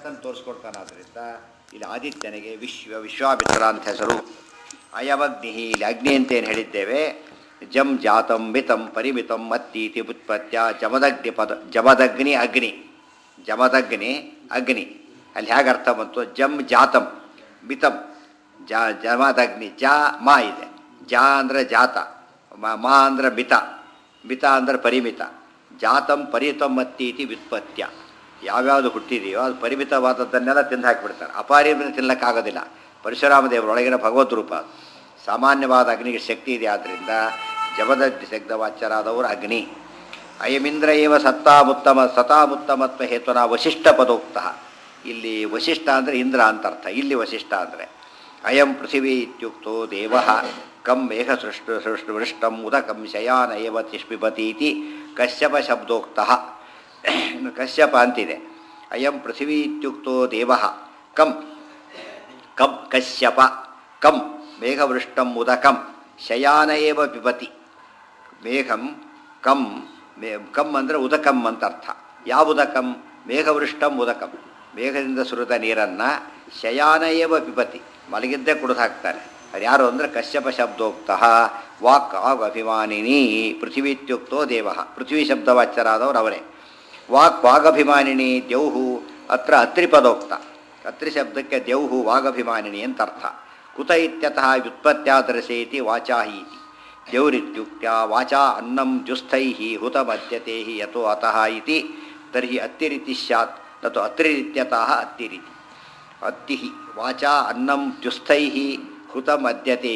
ಜಗತ್ತನ್ನು ತೋರಿಸ್ಕೊಡ್ತಾನಾದ್ರಿಂದ ಇಲ್ಲಿ ಆದಿತ್ಯನಿಗೆ ವಿಶ್ವ ವಿಶ್ವಾಮಿತ್ರ ಅಂತ ಹೆಸರು ಅಯವಗ್ನಿ ಇಲ್ಲಿ ಅಗ್ನಿ ಅಂತ ಏನು ಹೇಳಿದ್ದೇವೆ ಜಂ ಜಾತಂ ಮಿತಂ ಪರಿಮಿತಂ ಮತ್ತೀತಿ ಉತ್ಪತ್ಯ ಜಮದಗ್ನಿ ಪದ ಜಮದಗ್ನಿ ಅಗ್ನಿ ಜಮದಗ್ನಿ ಅಗ್ನಿ ಅಲ್ಲಿ ಹೇಗೆ ಅರ್ಥ ಬಂತು ಜಂ ಜಾತಂ ಮಿತಂ ಜ ಜಮದಗ್ನಿ ಜ ಮಾ ಇದೆ ಜ ಅಂದರೆ ಜಾತ ಮ- ಮಾ ಅಂದರೆ ಮಿತ ಮಿತ ಅಂದರೆ ಪರಿಮಿತ ಜಾತಂ ಪರಿತಂ ಮತ್ತೀತಿ ವ್ಯುತ್ಪತ್ಯ ಯಾವ್ಯಾವುದು ಹುಟ್ಟಿದೆಯೋ ಅದು ಪರಿಮಿತವಾದದ್ದನ್ನೆಲ್ಲ ತಿಂದು ಹಾಕಿಬಿಡ್ತಾರೆ ಅಪಾರಿಮಿತ ತಿನ್ನಕ್ಕಾಗೋದಿಲ್ಲ ಪರಶುರಾಮ ದೇವರ ಒಳಗಿನ ಭಗವದ್ ರೂಪ ಅದು. ಸಾಮಾನ್ಯವಾದ ಅಗ್ನಿಗೆ ಶಕ್ತಿ ಇದೆ ಆದ್ದರಿಂದ ಜಮದಗ್ನಿ ಶಬ್ದವಾಚ್ಯರಾದವರು ಅಗ್ನಿ ಅಯಮಿಂದ್ರ ಏವ ಸತ್ತಾಮುತ್ತಮ ಸತಾಮುತ್ತಮತ್ವ ಹೇತುನ ವಶಿಷ್ಠ ಪದೋಕ್ತ ಇಲ್ಲಿ ವಶಿಷ್ಠ ಅಂದರೆ ಇಂದ್ರ ಅಂತ ಅರ್ಥ ಇಲ್ಲಿ ವಶಿಷ್ಠ ಅಂದರೆ ಅಯಂ ಪೃಥಿವೀ ಇತ್ಯುಕ್ತೋ ದೇವ ಕಂ ಮೇಘ ಸೃಷ್ಟ ಸೃಷ್ಟ ವೃಷ್ಟಂ ಉದಕಂ ಶಯಾನ ಏವ ತಿಷ್ಪಿಪತೀತಿ ಕಶ್ಯಪ ಶಬ್ದೋಕ್ತ ಇನ್ನು ಕಶ್ಯಪ ಅಂತಿದೆ ಅಯಂ ಪೃಥಿವೀ ಇತ್ಯುಕ್ತೋ ದೇವ ಕಂ ಕಂ ಕಶ್ಯಪ ಕಂ ಮೇಘವೃಷ್ಟಂ ಉದಕಂ ಶಯಾನ ಏವ ಪಿಬತಿ ಮೇಘಂ ಕಂ ಮೇ ಕಂ ಅಂದರೆ ಉದಕಂ ಅಂತ ಅರ್ಥ ಯಾವ ಉದಕಂ ಮೇಘವೃಷ್ಟಂ ಉದಕಂ ಮೇಘದಿಂದ ಸುರಿದ ನೀರನ್ನು ಶಯಾನ ಏವ ಪಿಬತಿ ಮಲಗಿದ್ದೇ ಕುಡಿದು ಹಾಕ್ತಾನೆ ಅದು ಯಾರು ಅಂದರೆ ಕಶ್ಯಪ ಶಬ್ದೋಕ್ತ ವಾಕ್ ಆಗ್ ಅಭಿಮಾನಿನಿ ಪೃಥ್ವಿ ಇತ್ಯುಕ್ತೋ ದೇವ ಪೃಥ್ವಿ ಶಬ್ದವಾಚ್ಯರಾದವರು ಅವರೇ ವಾಕ್ ವಾಗಭಿಮಾನಿನಿ ದ್ಯೌಹು ಅತ್ರ ಅತ್ರಿಪದೋಕ್ತ ಅತ್ರಿ ಶಬ್ದಕ್ಕೆ ದ್ಯೌಹು ವಾಗಭಿಮಾನಿನಿ ಅಂತ ಅರ್ಥ ಕುತ ಇತ್ಯತಃ ವ್ಯುತ್ಪತ್ಯಾದರ್ಶೇತಿ ವಾಚಾಹಿ ಇತಿ ದೇವರಿತ್ಯುಕ್ತ್ಯ ವಾಚಾ ಅನ್ನಂ ಜುಸ್ಥೈ ಹುತಮದ್ಯತೆ ಯಥೋ ಅತಃ ಇತಿ ತರ್ಹಿ ಅತ್ತಿರಿತಿ ಸ್ಯಾತ್ ನತು ಅತ್ರಿರಿತ್ಯತಃ ಅತ್ತಿರಿತಿ ಅತ್ತಿ ವಾಚಾ ಅನ್ನಂ ಜುಸ್ಥೈ ಹುತಮದ್ಯತೆ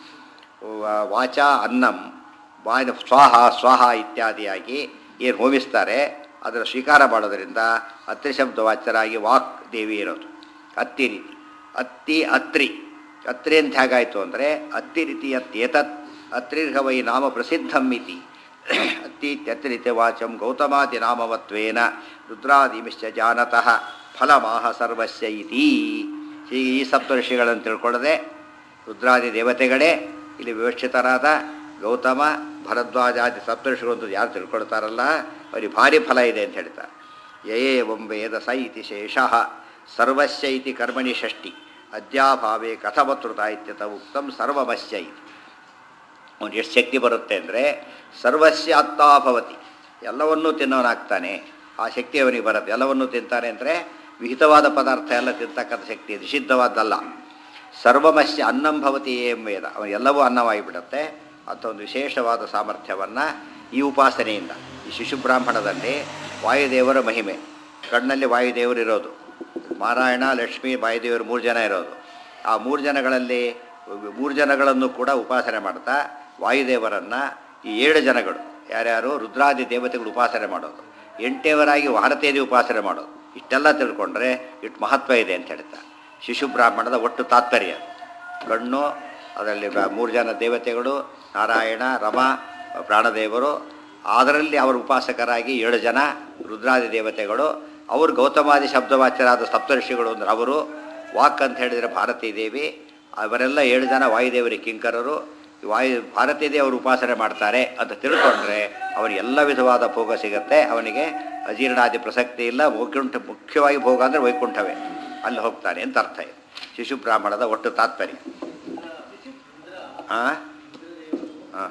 ವಾಚಾ ಅನ್ನಂ ವಾಯು ಸ್ವಾಹ ಸ್ವಾಹ ಇತ್ಯಾದಿಯಾಗಿ ಏನು ಹೋಮಿಸ್ತಾರೆ ಅದರ ಸ್ವೀಕಾರ ಮಾಡೋದರಿಂದ ಅತ್ರಿ ಶಬ್ದವಾಚ್ಯರಾಗಿ ವಾಕ್ ದೇವಿ ಇರೋದು ಅತ್ತಿ ರೀತಿ ಅತ್ತಿ ಅತ್ರಿ ಅತ್ರಿ ಅಂತ ಹೇಗಾಯಿತು ಅಂದರೆ ಅತ್ತಿ ರೀತಿ ಅತ್ಯೇತತ್ ಅತ್ರಿರ್ಹವೈ ನಾಮ ಪ್ರಸಿದ್ಧಂ ಇತಿ ಅತ್ತೀತ್ಯತ್ರಿತ್ಯ ವಾಚಂ ಗೌತಮಾದಿ ನಾಮವತ್ವೇನ ರುದ್ರಾದಿಮಿಶ್ಚ ಜಾನತಃ ಫಲಮಾಹ ಸರ್ವಸ್ಯ ಇತಿ ಹೀಗೆ ಈ ಸಪ್ತಋಷಿಗಳನ್ನು ತಿಳ್ಕೊಳ್ಳದೆ ರುದ್ರಾದಿ ದೇವತೆಗಳೇ ಇಲ್ಲಿ ವಿವಕ್ಷಿತರಾದ ಗೌತಮ ಭರದ್ವಾಜಾದಿ ಸಪ್ತಋಷಿಗಳು ಅಂತ ಯಾರು ತಿಳ್ಕೊಳ್ತಾರಲ್ಲ ಅವರಿಗೆ ಭಾರಿ ಫಲ ಇದೆ ಅಂತ ಹೇಳ್ತಾರೆ ಯಯೇ ವೇದ ಸ ಇತಿ ಶೇಷಃ ಸರ್ವಸ್ಯ ಇತಿ ಕರ್ಮಣಿ ಷಷ್ಠಿ ಅದ್ಯಾಭಾವೇ ಕಥಮತೃತ ಇತ್ಯತ ಉಕ್ತಂ ಸರ್ವಮಸ್ಯ ಇತಿ ಅವನು ಎಷ್ಟು ಶಕ್ತಿ ಬರುತ್ತೆ ಅಂದರೆ ಸರ್ವಸ್ಯ ಅತ್ತಾಭವತಿ ಎಲ್ಲವನ್ನೂ ತಿನ್ನೋನಾಗ್ತಾನೆ ಆ ಶಕ್ತಿ ಅವನಿಗೆ ಬರುತ್ತೆ ಎಲ್ಲವನ್ನೂ ತಿಂತಾನೆ ಅಂದರೆ ವಿಹಿತವಾದ ಪದಾರ್ಥ ಎಲ್ಲ ತಿಂತಕ್ಕಂಥ ಶಕ್ತಿ ನಿಷಿದ್ಧವಾದ್ದಲ್ಲ ಸರ್ವಮಸ್ಯ ಅನ್ನಂ ಭವತಿ ಏಂ ವೇದ ಅವನು ಎಲ್ಲವೂ ಅನ್ನವಾಗಿಬಿಡುತ್ತೆ ಅಂತ ಒಂದು ವಿಶೇಷವಾದ ಸಾಮರ್ಥ್ಯವನ್ನು ಈ ಉಪಾಸನೆಯಿಂದ ಈ ಶಿಶು ಬ್ರಾಹ್ಮಣದಲ್ಲಿ ವಾಯುದೇವರ ಮಹಿಮೆ ಕಣ್ಣಲ್ಲಿ ವಾಯುದೇವರು ಇರೋದು ನಾರಾಯಣ ಲಕ್ಷ್ಮೀ ವಾಯುದೇವರು ಮೂರು ಜನ ಇರೋದು ಆ ಮೂರು ಜನಗಳಲ್ಲಿ ಮೂರು ಜನಗಳನ್ನು ಕೂಡ ಉಪಾಸನೆ ಮಾಡ್ತಾ ವಾಯುದೇವರನ್ನು ಈ ಏಳು ಜನಗಳು ಯಾರ್ಯಾರು ರುದ್ರಾದಿ ದೇವತೆಗಳು ಉಪಾಸನೆ ಮಾಡೋದು ಎಂಟೇವರಾಗಿ ಭಾರತೀಯದೇ ಉಪಾಸನೆ ಮಾಡೋದು ಇಷ್ಟೆಲ್ಲ ತಿಳ್ಕೊಂಡ್ರೆ ಇಷ್ಟು ಮಹತ್ವ ಇದೆ ಅಂತ ಹೇಳ್ತಾ ಶಿಶು ಬ್ರಾಹ್ಮಣದ ಒಟ್ಟು ತಾತ್ಪರ್ಯ ಕಣ್ಣು ಅದರಲ್ಲಿ ಬ- ಮೂರು ಜನ ದೇವತೆಗಳು ನಾರಾಯಣ ರಮ ಪ್ರಾಣದೇವರು ಅದರಲ್ಲಿ ಅವರ ಉಪಾಸಕರಾಗಿ ಏಳು ಜನ ರುದ್ರಾದಿ ದೇವತೆಗಳು ಅವರು ಗೌತಮಾದಿ ಶಬ್ದವಾಚ್ಯರಾದ ಸಪ್ತರ್ಷಿಗಳು ಅಂದ್ರೆ ಅವರು ವಾಕ್ ಅಂತ ಹೇಳಿದರೆ ಭಾರತೀ ದೇವಿ ಅವರೆಲ್ಲ ಏಳು ಜನ ವಾಯುದೇವರಿಗೆ ಕಿಂಕರರು ಈ ವಾಯು ಭಾರತೀ ದೇವರು ಉಪಾಸನೆ ಮಾಡ್ತಾರೆ ಅಂತ ತಿಳ್ಕೊಂಡ್ರೆ ಅವನಿಗೆ ಎಲ್ಲ ವಿಧವಾದ ಭೋಗ ಸಿಗುತ್ತೆ ಅವನಿಗೆ ಅಜೀರ್ಣಾದಿ ಪ್ರಸಕ್ತಿ ಇಲ್ಲ ವೈಕುಂಠ ಮುಖ್ಯವಾಗಿ ಭೋಗ ಅಂದರೆ ವೈಕುಂಠವೇ ಅಲ್ಲಿ ಹೋಗ್ತಾನೆ ಅಂತ ಅರ್ಥ ಇದೆ ಶಿಶು ಬ್ರಾಹ್ಮಣದ ಒಟ್ಟು ತಾತ್ಪರ್ಯ ಹಾಂ ಹಾಂ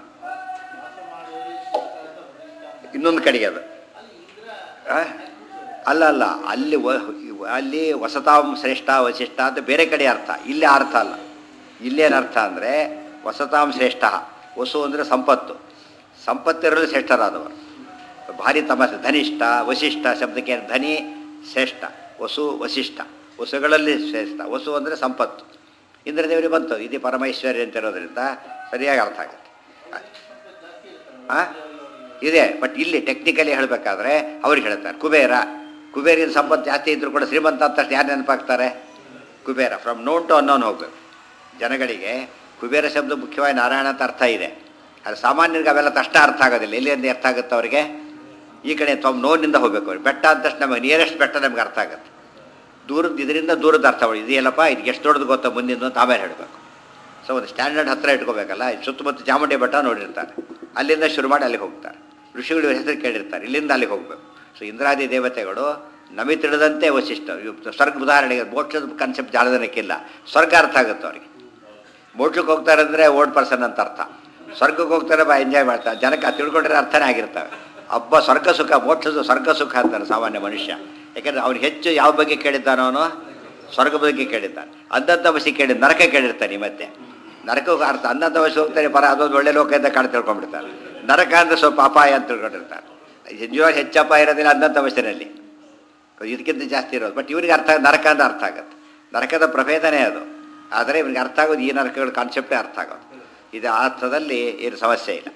ಇನ್ನೊಂದು ಕಡೆಗೆ ಅದು ಆ? ಅಲ್ಲ ಅಲ್ಲ ಅಲ್ಲಿ ವ ಅಲ್ಲಿ ವಸತಾಂ ಶ್ರೇಷ್ಠ ವಶಿಷ್ಠ ಅಂತ ಬೇರೆ ಕಡೆ ಅರ್ಥ ಇಲ್ಲಿ ಆ ಅರ್ಥ ಅಲ್ಲ ಇಲ್ಲೇನು ಅರ್ಥ ಅಂದರೆ ವಸತಾಂ ಶ್ರೇಷ್ಠ ವಸು ಅಂದರೆ ಸಂಪತ್ತು ಸಂಪತ್ತಿರಲು ಶ್ರೇಷ್ಠರಾದವರು ಭಾರಿ ತಮಸ್ಸೆ ಧನಿಷ್ಠ ವಶಿಷ್ಠ ಶಬ್ದಕ್ಕೆ ಏನು ಧನಿ ಶ್ರೇಷ್ಠ ವಸು ವಶಿಷ್ಠ ವಸುಗಳಲ್ಲಿ ಶ್ರೇಷ್ಠ ವಸು ಅಂದರೆ ಸಂಪತ್ತು ಇಂದ್ರದೇವರಿಗೆ ಬಂತು ಇದು ಪರಮೈಶ್ವರ್ಯ ಅಂತ ಇರೋದ್ರಿಂದ ಸರಿಯಾಗಿ ಅರ್ಥ ಆಗುತ್ತೆ ಆ? ಇದೆ ಬಟ್ ಇಲ್ಲಿ ಟೆಕ್ನಿಕಲಿ ಹೇಳಬೇಕಾದ್ರೆ ಅವ್ರಿಗೆ ಹೇಳ್ತಾರೆ ಕುಬೇರ ಕುಬೇರಿನ ಸಂಪತ್ತು ಜಾಸ್ತಿ ಇದ್ದರೂ ಕೂಡ ಶ್ರೀಮಂತ ಅಂತ ತಕ್ಷಣ ಯಾರು ನೆನಪಾಗ್ತಾರೆ Kubera from known to unknown ಹೋಗ್ಬೇಕು ಜನಗಳಿಗೆ ಕುಬೇರ ಶಬ್ದ ಮುಖ್ಯವಾಗಿ ನಾರಾಯಣ ಅಂತ ಅರ್ಥ ಇದೆ ಅದು ಸಾಮಾನ್ಯರಿಗೆ ಅವೆಲ್ಲ ತಕ್ಷಣ ಅರ್ಥ ಆಗೋದಿಲ್ಲ ಎಲ್ಲಿಂದ ಅರ್ಥ ಆಗುತ್ತೆ ಅವರಿಗೆ ಈ ಕಡೆ ತೊಮ್ ನೋನಿಂದ ಹೋಗ್ಬೇಕು ಅವ್ರಿಗೆ ಬೆಟ್ಟ ಆದ ತಕ್ಷಣ ನಮಗೆ ನಿಯರೆಸ್ಟ್ ಬೆಟ್ಟ ನಮ್ಗೆ ಅರ್ಥ ಆಗುತ್ತೆ ದೂರದ ಇದರಿಂದ ದೂರದ ಅರ್ಥ ಮಾಡಿ ಇದೆಯಲ್ಲಪ್ಪ ಇದು ಎಷ್ಟು ದೊಡ್ಡದು ಗೊತ್ತಾ ಮುಂದಿನ ಅಂತ ಆಮೇಲೆ ಹೇಳಬೇಕು ಸೊ ಒಂದು ಸ್ಟ್ಯಾಂಡರ್ಡ್ ಹತ್ತಿರ ಇಟ್ಕೋಬೇಕಲ್ಲ ಇದು ಸುತ್ತಮುತ್ತ ಚಾಮುಂಡಿ ಬೆಟ್ಟ ನೋಡಿರ್ತಾರೆ ಅಲ್ಲಿಂದ ಶುರು ಮಾಡಿ ಅಲ್ಲಿಗೆ ಹೋಗ್ತಾರೆ ಋಷಿಗಳು ಹೆಸರು ಕೇಳಿರ್ತಾರೆ ಇಲ್ಲಿಂದ ಅಲ್ಲಿಗೆ ಹೋಗಬೇಕು ಸೊ ಇಂದ್ರಾದಿ ದೇವತೆಗಳು ನಮಗೆ ತಿಳಿದಂತೆ ವಶಿಷ್ಠ ಇವ್ ಸ್ವರ್ಗ ಉದಾಹರಣೆಗೆ ಮೋಕ್ಷದ ಕಾನ್ಸೆಪ್ಟ್ ಜಾಣ ಜನಕ್ಕಿಲ್ಲ ಸ್ವರ್ಗ ಅರ್ಥ ಆಗುತ್ತೆ ಅವ್ರಿಗೆ ಮೋಕ್ಷಕ್ಕೆ ಹೋಗ್ತಾರೆ ಅಂದರೆ ಓಲ್ಡ್ ಪರ್ಸನ್ ಅಂತ ಅರ್ಥ ಸ್ವರ್ಗಕ್ಕೆ ಹೋಗ್ತಾರೆ ಬಾ ಎಂಜಾಯ್ ಮಾಡ್ತಾರೆ ಜನಕ್ಕೆ ಅದು ತಿಳ್ಕೊಂಡ್ರೆ ಅರ್ಥನೇ ಆಗಿರ್ತವೆ ಹಬ್ಬ ಸ್ವರ್ಗ ಸುಖ ಮೋಕ್ಷದ ಸ್ವರ್ಗ ಸುಖ ಅಂತಾನೆ ಸಾಮಾನ್ಯ ಮನುಷ್ಯ ಯಾಕೆಂದ್ರೆ ಅವ್ನು ಹೆಚ್ಚು ಯಾವ ಬಗ್ಗೆ ಕೇಳಿದ್ದಾನೋ ಅವನು ಸ್ವರ್ಗ ಬಗ್ಗೆ ಕೇಳಿದ್ದಾನೆ ಅಂದಂಥ ವಸಿ ಕೇಳಿ ನರಕ ಕೇಳಿರ್ತಾನೆ ಈ ಮತ್ತೆ ನರಕಕ್ಕೆ ಅರ್ಥ ಅಂದಂಥ ವಸಿ ಹೋಗ್ತಾನೆ ಪರ ಅದೊಂದು ಒಳ್ಳೆ ಲೋಕ ಅಂತ ಕಾಣ್ ತಿಳ್ಕೊಂಡ್ಬಿಡ್ತಾರೆ ನರಕ ಅಂದರೆ ಸ್ವಲ್ಪ ಅಪಾಯ ಅಂತ ತಿಳ್ಕೊಂಡಿರ್ತಾರೆ ನಿಜವಾಗಿ ಹೆಚ್ಚು ಅಪಾಯ ಇರೋದಿಲ್ಲ ಅಂದಂಥ ವಯಸ್ಸಿನಲ್ಲಿ ಇದಕ್ಕಿಂತ ಜಾಸ್ತಿ ಇರೋದು ಬಟ್ ಇವ್ರಿಗೆ ಅರ್ಥ ನರಕ ಅಂತ ಅರ್ಥ ಆಗುತ್ತೆ ನರಕದ ಪ್ರಭೇದನೇ ಅದು ಆದರೆ ಇವ್ರಿಗೆ ಅರ್ಥ ಆಗೋದು ಈ ನರಕಗಳ ಕಾನ್ಸೆಪ್ಟೇ ಅರ್ಥ ಆಗೋದು ಇದು ಆ ಅರ್ಥದಲ್ಲಿ ಏನು ಸಮಸ್ಯೆ ಇಲ್ಲ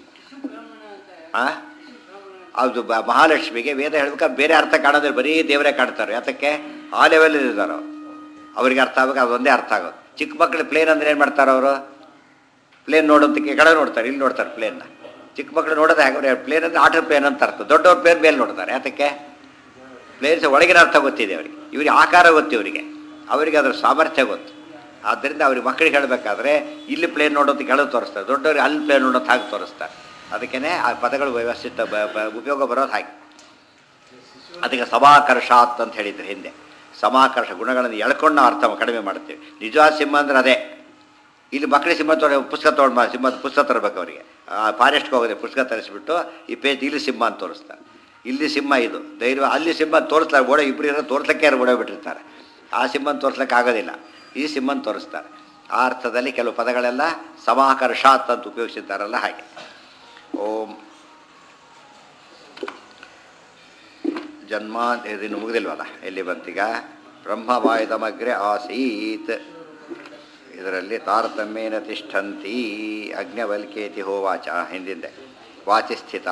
ಆ ಅದು ಬ ಮಹಾಲಕ್ಷ್ಮಿಗೆ ವೇದ ಹೇಳ್ಬೇಕಾದ್ರೆ ಬೇರೆ ಅರ್ಥ ಕಾಣೋದ್ರೆ ಬರೀ ದೇವರೇ ಕಾಣ್ತಾರೆ ಯಾತಕ್ಕೆ ಆ ಲೆವೆಲಲ್ಲಿ ಇದ್ದಾರೆ ಅವರು ಅವರಿಗೆ ಅರ್ಥ ಆಗ್ಬೇಕು ಅದೊಂದೇ ಅರ್ಥ ಆಗೋದು ಚಿಕ್ಕ ಮಕ್ಕಳು ಪ್ಲೇನ್ ಅಂದ್ರೆ ಏನು ಮಾಡ್ತಾರೆ ಅವರು ಪ್ಲೇನ್ ನೋಡೋದಕ್ಕೆ ಕಡೆ ನೋಡ್ತಾರೆ ಇಲ್ಲಿ ನೋಡ್ತಾರೆ ಪ್ಲೇನ್ನ ಚಿಕ್ಕ ಮಕ್ಕಳು ನೋಡೋದು ಹಾಗೆ ಪ್ಲೇನ್ ಅಂದರೆ ಆಟೋ ಪ್ಲೇನ್ ಅಂತ ಅರ್ಥ ದೊಡ್ಡವ್ರ ಪ್ಲೇನ್ ಮೇಲೆ ನೋಡ್ತಾರೆ ಯಾತಕ್ಕೆ ಪ್ಲೇನ್ಸ್ ಒಳಗಿನ ಅರ್ಥ ಗೊತ್ತಿದೆ ಅವರಿಗೆ ಇವರಿಗೆ ಆಕಾರ ಗೊತ್ತು ಇವರಿಗೆ ಅವರಿಗೆ ಅದರ ಸಾಮರ್ಥ್ಯ ಗೊತ್ತು ಆದ್ದರಿಂದ ಅವ್ರಿಗೆ ಮಕ್ಕಳಿಗೆ ಹೇಳಬೇಕಾದ್ರೆ ಇಲ್ಲಿ ಪ್ಲೇನ್ ನೋಡೋದಕ್ಕೆ ಹೇಳೋದು ತೋರಿಸ್ತಾರೆ ದೊಡ್ಡವ್ರಿಗೆ ಅಲ್ಲಿ ಪ್ಲೇನ್ ನೋಡೋದು ಹಾಗೆ ತೋರಿಸ್ತಾರೆ ಅದಕ್ಕೇ ಆ ಪದಗಳು ವ್ಯವಸ್ಥಿತ ಬ- ಬ- ಉಪಯೋಗ ಬರೋದು ಹಾಗೆ ಅದಕ್ಕೆ ಸಮಾಕರ್ಷಾತ್ ಅಂತ ಹೇಳಿದ್ರು ಹಿಂದೆ ಸಮಾಕರ್ಷ ಗುಣಗಳನ್ನು ಎಳ್ಕೊಂಡು ನಾವು ಅರ್ಥ ಕಡಿಮೆ ಮಾಡ್ತೀವಿ ನಿಜವಾದ ಸಿಂಹ ಅಂದ್ರೆ ಅದೇ ಇಲ್ಲಿ ಮಕ್ಕಳಿಗೆ ಸಿಂಹ ತೊಗೊಂಡು ಪುಸ್ತಕ ತೊಗೊಂಡು ಬಾ ಸಿಂಹದ ಪುಸ್ತಕ ತರಬೇಕು ಅವರಿಗೆ ಫಾರೆಸ್ಟ್ಗೆ ಹೋಗೋದೆ ಪುಸ್ತಕ ತರಿಸ್ಬಿಟ್ಟು ಈ ಪೇಜ್ ಇಲ್ಲಿ ಸಿಂಹ ಅಂತ ತೋರಿಸ್ತಾರೆ ಇಲ್ಲಿ ಸಿಂಹ ಇದು ಧೈರ್ಯ ಅಲ್ಲಿ ಸಿಂಹ ತೋರಿಸ್ತಾರೆ ಓಡ ಇಬ್ಬರು ಇರೋ ತೋರ್ಸಕ್ಕೆ ಯಾರು ಓಡೋಗ್ಬಿಟ್ಟಿರ್ತಾರೆ ಆ ಸಿಂಹನ ತೋರ್ಸಕ್ಕೆ ಆಗೋದಿಲ್ಲ ಈ ಸಿಂಹನ ತೋರಿಸ್ತಾರೆ ಆ ಅರ್ಥದಲ್ಲಿ ಕೆಲವು ಪದಗಳೆಲ್ಲ ಸಮಾಕರ್ಷಾತ್ ಅಂತ ಉಪಯೋಗಿಸಿದ್ದಾರಲ್ಲ ಹಾಗೆ ಓಂ ಜನ್ಮ ಇದನ್ನು ಮುಗಿದಿಲ್ವಲ್ಲ ಎಲ್ಲಿ ಬಂತೀಗ ಬ್ರಹ್ಮವಾಯುಧಮಗ್ರೆ ಆಸೀತ್ ಇದರಲ್ಲಿ ತಾರತಮ್ಯೇನ ತಿಷ್ಠಂತಿ ಅಗ್ನವಲ್ಕೇತಿ ಹೋವಾಚ ಹಿಂದಿಂದೆ ವಾಚಿ ಸ್ಥಿತ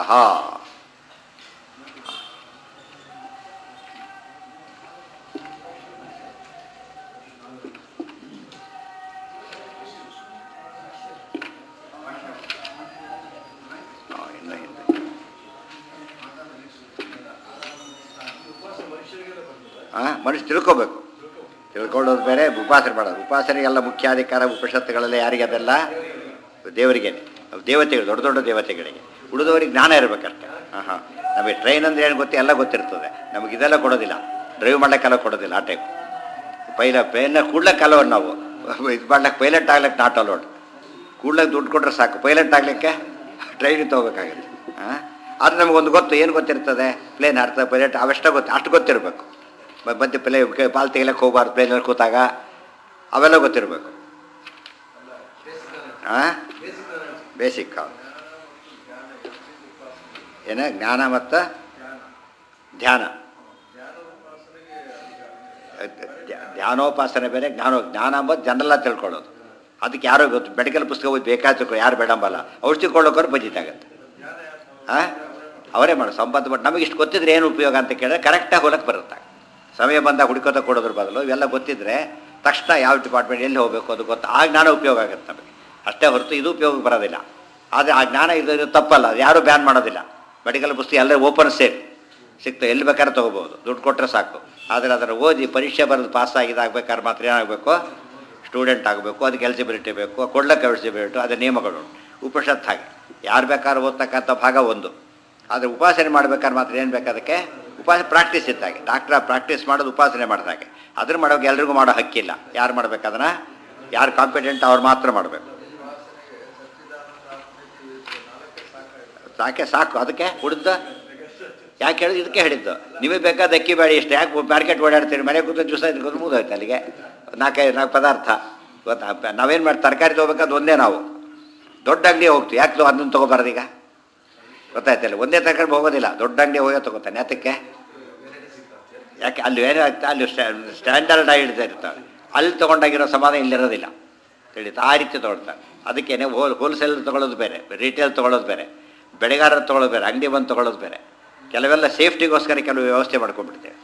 ಇನ್ನು ಹಿಂದೆ ಹಾಂ ಮನುಷ್ಯ ತಿಳ್ಕೋಬೇಕು ತಿಳ್ಕೊಳ್ಳೋದು ಬೇರೆ ಉಪಾಸನೆ ಮಾಡೋದು ಉಪಾಸನೆಗೆಲ್ಲ ಮುಖ್ಯಾಧಿಕಾರ ಉಪನಿಷತ್ತುಗಳೆಲ್ಲ ಯಾರಿಗೆ ಅದೆಲ್ಲ ದೇವರಿಗೇನೆ ಅವು ದೇವತೆಗಳು ದೊಡ್ಡ ದೊಡ್ಡ ದೇವತೆಗಳಿಗೆ ಉಳಿದವರಿಗೆ ಜ್ಞಾನ ಇರಬೇಕಷ್ಟೆ ಹಾಂ ಹಾಂ ನಮಗೆ ಟ್ರೈನ್ ಅಂದ್ರೆ ಏನು ಗೊತ್ತಿ ಎಲ್ಲ ಗೊತ್ತಿರ್ತದೆ ನಮಗೆ ಇದೆಲ್ಲ ಕೊಡೋದಿಲ್ಲ ಡ್ರೈವ್ ಮಾಡ್ಲಿಕ್ಕೆಲ್ಲ ಕೊಡೋದಿಲ್ಲ ಆ ಟೈಪ್ ಪೈಲ ಪ್ಲೇನ್ನ ಕೂಡ್ಲಕ್ಕೆ ಅಲೋಡ್ ನಾವು ಇದು ಮಾಡ್ಲಿಕ್ಕೆ ಪೈಲಟ್ ಆಗ್ಲಿಕ್ಕೆ ನಾಟ್ ಅಲೋಡ್ ಕೂಡ್ಲಕ್ಕೆ ದುಡ್ಡು ಕೊಟ್ರೆ ಸಾಕು ಪೈಲಟ್ ಆಗಲಿಕ್ಕೆ ಟ್ರೈನಿಗೆ ತೊಗೋಬೇಕಾಗುತ್ತೆ ಹಾಂ ಆದರೆ ನಮಗೊಂದು ಗೊತ್ತು ಏನು ಗೊತ್ತಿರ್ತದೆ ಪ್ಲೇನ್ ಆಡ್ತದೆ ಪೈಲಟ್ ಅವೆಷ್ಟ ಗೊತ್ತು ಅಷ್ಟು ಗೊತ್ತಿರಬೇಕು ಮತ್ತೆ ಪ್ಲೇ ಪಾಲ್ ತೆಗಿಲಕ್ಕೆ ಹೋಗ್ಬಾರ್ದು ಪ್ಲೇನಲ್ಲಿ ಕೂತಾಗ ಅವೆಲ್ಲ ಗೊತ್ತಿರಬೇಕು ಹಾಂ ಬೇಸಿಕ್ ಹೌದು ಏನ ಜ್ಞಾನ ಮತ್ತು ಧ್ಯಾನ ಧ್ಯ- ಧ್ಯಾನೋಪಾಸನೆ ಬೇರೆ ಜ್ಞಾನ ಜ್ಞಾನ ಅಂಬೋದು ಜನರೆಲ್ಲ ತಿಳ್ಕೊಳ್ಳೋದು ಅದಕ್ಕೆ ಯಾರೋ ಗೊತ್ತು ಮೆಡಿಕಲ್ ಪುಸ್ತಕ ಓದಿ ಬೇಕಾದ ಯಾರು ಬೇಡಂಬಲ್ಲ ಔಷಧಿ ಕೊಳ್ಳೋಕೋರು ಬಜಿತಾಗತ್ತೆ ಹಾಂ ಅವರೇ ಮಾಡೋ ಸಂಬಂಧ ಬಟ್ ನಮಗೆ ಇಷ್ಟು ಗೊತ್ತಿದ್ರೆ ಏನು ಉಪಯೋಗ ಅಂತ ಕೇಳಿದ್ರೆ ಕರೆಕ್ಟಾಗಿ ಹೊಲಕ್ಕೆ ಬರುತ್ತೆ ಸಮಯ ಬಂದಾಗ ಹುಡುಕೋತ ಕೊಡೋದ್ರ ಬದಲು ಇವೆಲ್ಲ ಗೊತ್ತಿದ್ರೆ ತಕ್ಷಣ ಯಾವ ಡಿಪಾರ್ಟ್ಮೆಂಟ್ ಎಲ್ಲಿ ಹೋಗಬೇಕು ಅದು ಗೊತ್ತು ಆ ಜ್ಞಾನ ಉಪಯೋಗ ಆಗುತ್ತೆ ನಮಗೆ ಅಷ್ಟೇ ಹೊರತು ಇದು ಉಪಯೋಗ ಬರೋದಿಲ್ಲ ಆದರೆ ಆ ಜ್ಞಾನ ಇದು ಇದು ತಪ್ಪಲ್ಲ ಅದು ಯಾರೂ ಬ್ಯಾನ್ ಮಾಡೋದಿಲ್ಲ ಮೆಡಿಕಲ್ ಪುಸ್ತಕ ಎಲ್ಲ ಓಪನ್ ಸೇಲ್ ಸಿಗ್ತದೆ ಎಲ್ಲಿ ಬೇಕಾದ್ರೆ ತೊಗೋಬೋದು ದುಡ್ಡು ಕೊಟ್ಟರೆ ಸಾಕು ಆದರೆ ಅದರ ಓದಿ ಪರೀಕ್ಷೆ ಬರೆದು ಪಾಸ್ ಆಗಿದಾಗಬೇಕಾದ್ರೆ ಮಾತ್ರ ಏನಾಗಬೇಕು ಸ್ಟೂಡೆಂಟ್ ಆಗಬೇಕು ಅದಕ್ಕೆ ಎಲಿಜಿಬಿಲಿಟಿ ಬೇಕು ಕೊಡ್ಲಿಕ್ಕೆ ಎಲಿಜಿಬಿಲಿಟಿ ಅದೇ ನಿಯಮಗಳು ಉಪನಿಷತ್ ಹಾಗೆ ಯಾರು ಬೇಕಾದ್ರೂ ಓದ್ತಕ್ಕಂಥ ಭಾಗ ಒಂದು ಆದರೆ ಉಪಾಸನೆ ಮಾಡ್ಬೇಕಾದ್ರೆ ಮಾತ್ರ ಏನು ಬೇಕು ಅದಕ್ಕೆ ಉಪಾಸನೆ ಪ್ರಾಕ್ಟೀಸ್ ಇದ್ದಾಗೆ ಡಾಕ್ಟ್ರ ಪ್ರಾಕ್ಟೀಸ್ ಮಾಡೋದು ಉಪಾಸನೆ ಮಾಡಿದಾಗೆ ಅದನ್ನು ಮಾಡೋಕೆ ಎಲ್ರಿಗೂ ಮಾಡೋ ಹಕ್ಕಿಲ್ಲ ಯಾರು ಮಾಡ್ಬೇಕು ಅದನ್ನು ಯಾರು ಕಾಂಪಿಟೆಂಟ್ ಅವ್ರು ಮಾತ್ರ ಮಾಡಬೇಕು ಸಾಕೆ ಸಾಕು ಅದಕ್ಕೆ ಉಳಿದ ಯಾಕೆ ಹೇಳಿದ್ರು ಇದಕ್ಕೆ ಹೇಳಿದ್ದು ನಿಮಗೆ ಬೇಕಾದ ಅಕ್ಕಿ ಬೇಡಿ ಇಷ್ಟು ಯಾಕೆ ಮಾರ್ಕೆಟ್ ಓಡಾಡ್ತೀರಿ ಮನೆ ಕೂತು ಜ್ಯೂಸ್ ಆಯ್ತು ಮುಗಿದೋಯ್ತು ಅಲ್ಲಿಗೆ ನಾಲ್ಕೈದು ನಾಲ್ಕು ಪದಾರ್ಥ ಗೊತ್ತಾ ನಾವೇನು ಮಾಡಿ ತರಕಾರಿ ತೊಗೋಬೇಕಾದ್ ಒಂದೇ ನಾವು ದೊಡ್ಡ ಅಂಗಡಿ ಹೋಗ್ತೀವಿ ಯಾಕೆ ತಗೋ ಅದನ್ನು ತೊಗೋಬಾರ್ದು ಈಗ ಗೊತ್ತಾಯ್ತಲ್ಲ ಒಂದೇ ತರಕಾರಿ ಹೋಗೋದಿಲ್ಲ ದೊಡ್ಡ ಅಂಗಡಿ ಹೋಗೋ ತೊಗೋತಾನೆ ಯಾತಕ್ಕೆ ಯಾಕೆ ಅಲ್ಲಿ ಬೇರೆ ಆಗ್ತಾ ಅಲ್ಲಿ ಸ್ಟ್ಯಾಂಡರ್ಡ್ ಆಗಿ ಹಿಡ್ತಾ ಇರ್ತಾವೆ ಅಲ್ಲಿ ತೊಗೊಂಡಾಗಿರೋ ಸಮಾಧಾನ ಇಲ್ಲಿರೋದಿಲ್ಲ ತಿಳಿತು ಆ ರೀತಿ ತೊಗೊಳ್ತಾರೆ ಅದಕ್ಕೇನೆ ಹೋಲ್ ಹೋಲ್ಸೇಲ್ ತೊಗೊಳ್ಳೋದು ಬೇರೆ ರಿಟೇಲ್ ತೊಗೊಳ್ಳೋದು ಬೇರೆ ಬೆಳೆಗಾರರು ತೊಗೊಳ್ಳೋದು ಬೇರೆ ಅಂಗಡಿ ಬಂದು ತೊಗೊಳ್ಳೋದು ಬೇರೆ ಕೆಲವೆಲ್ಲ ಸೇಫ್ಟಿಗೋಸ್ಕರ ಕೆಲವು ವ್ಯವಸ್ಥೆ ಮಾಡ್ಕೊಂಡ್ಬಿಡ್ತೇವೆ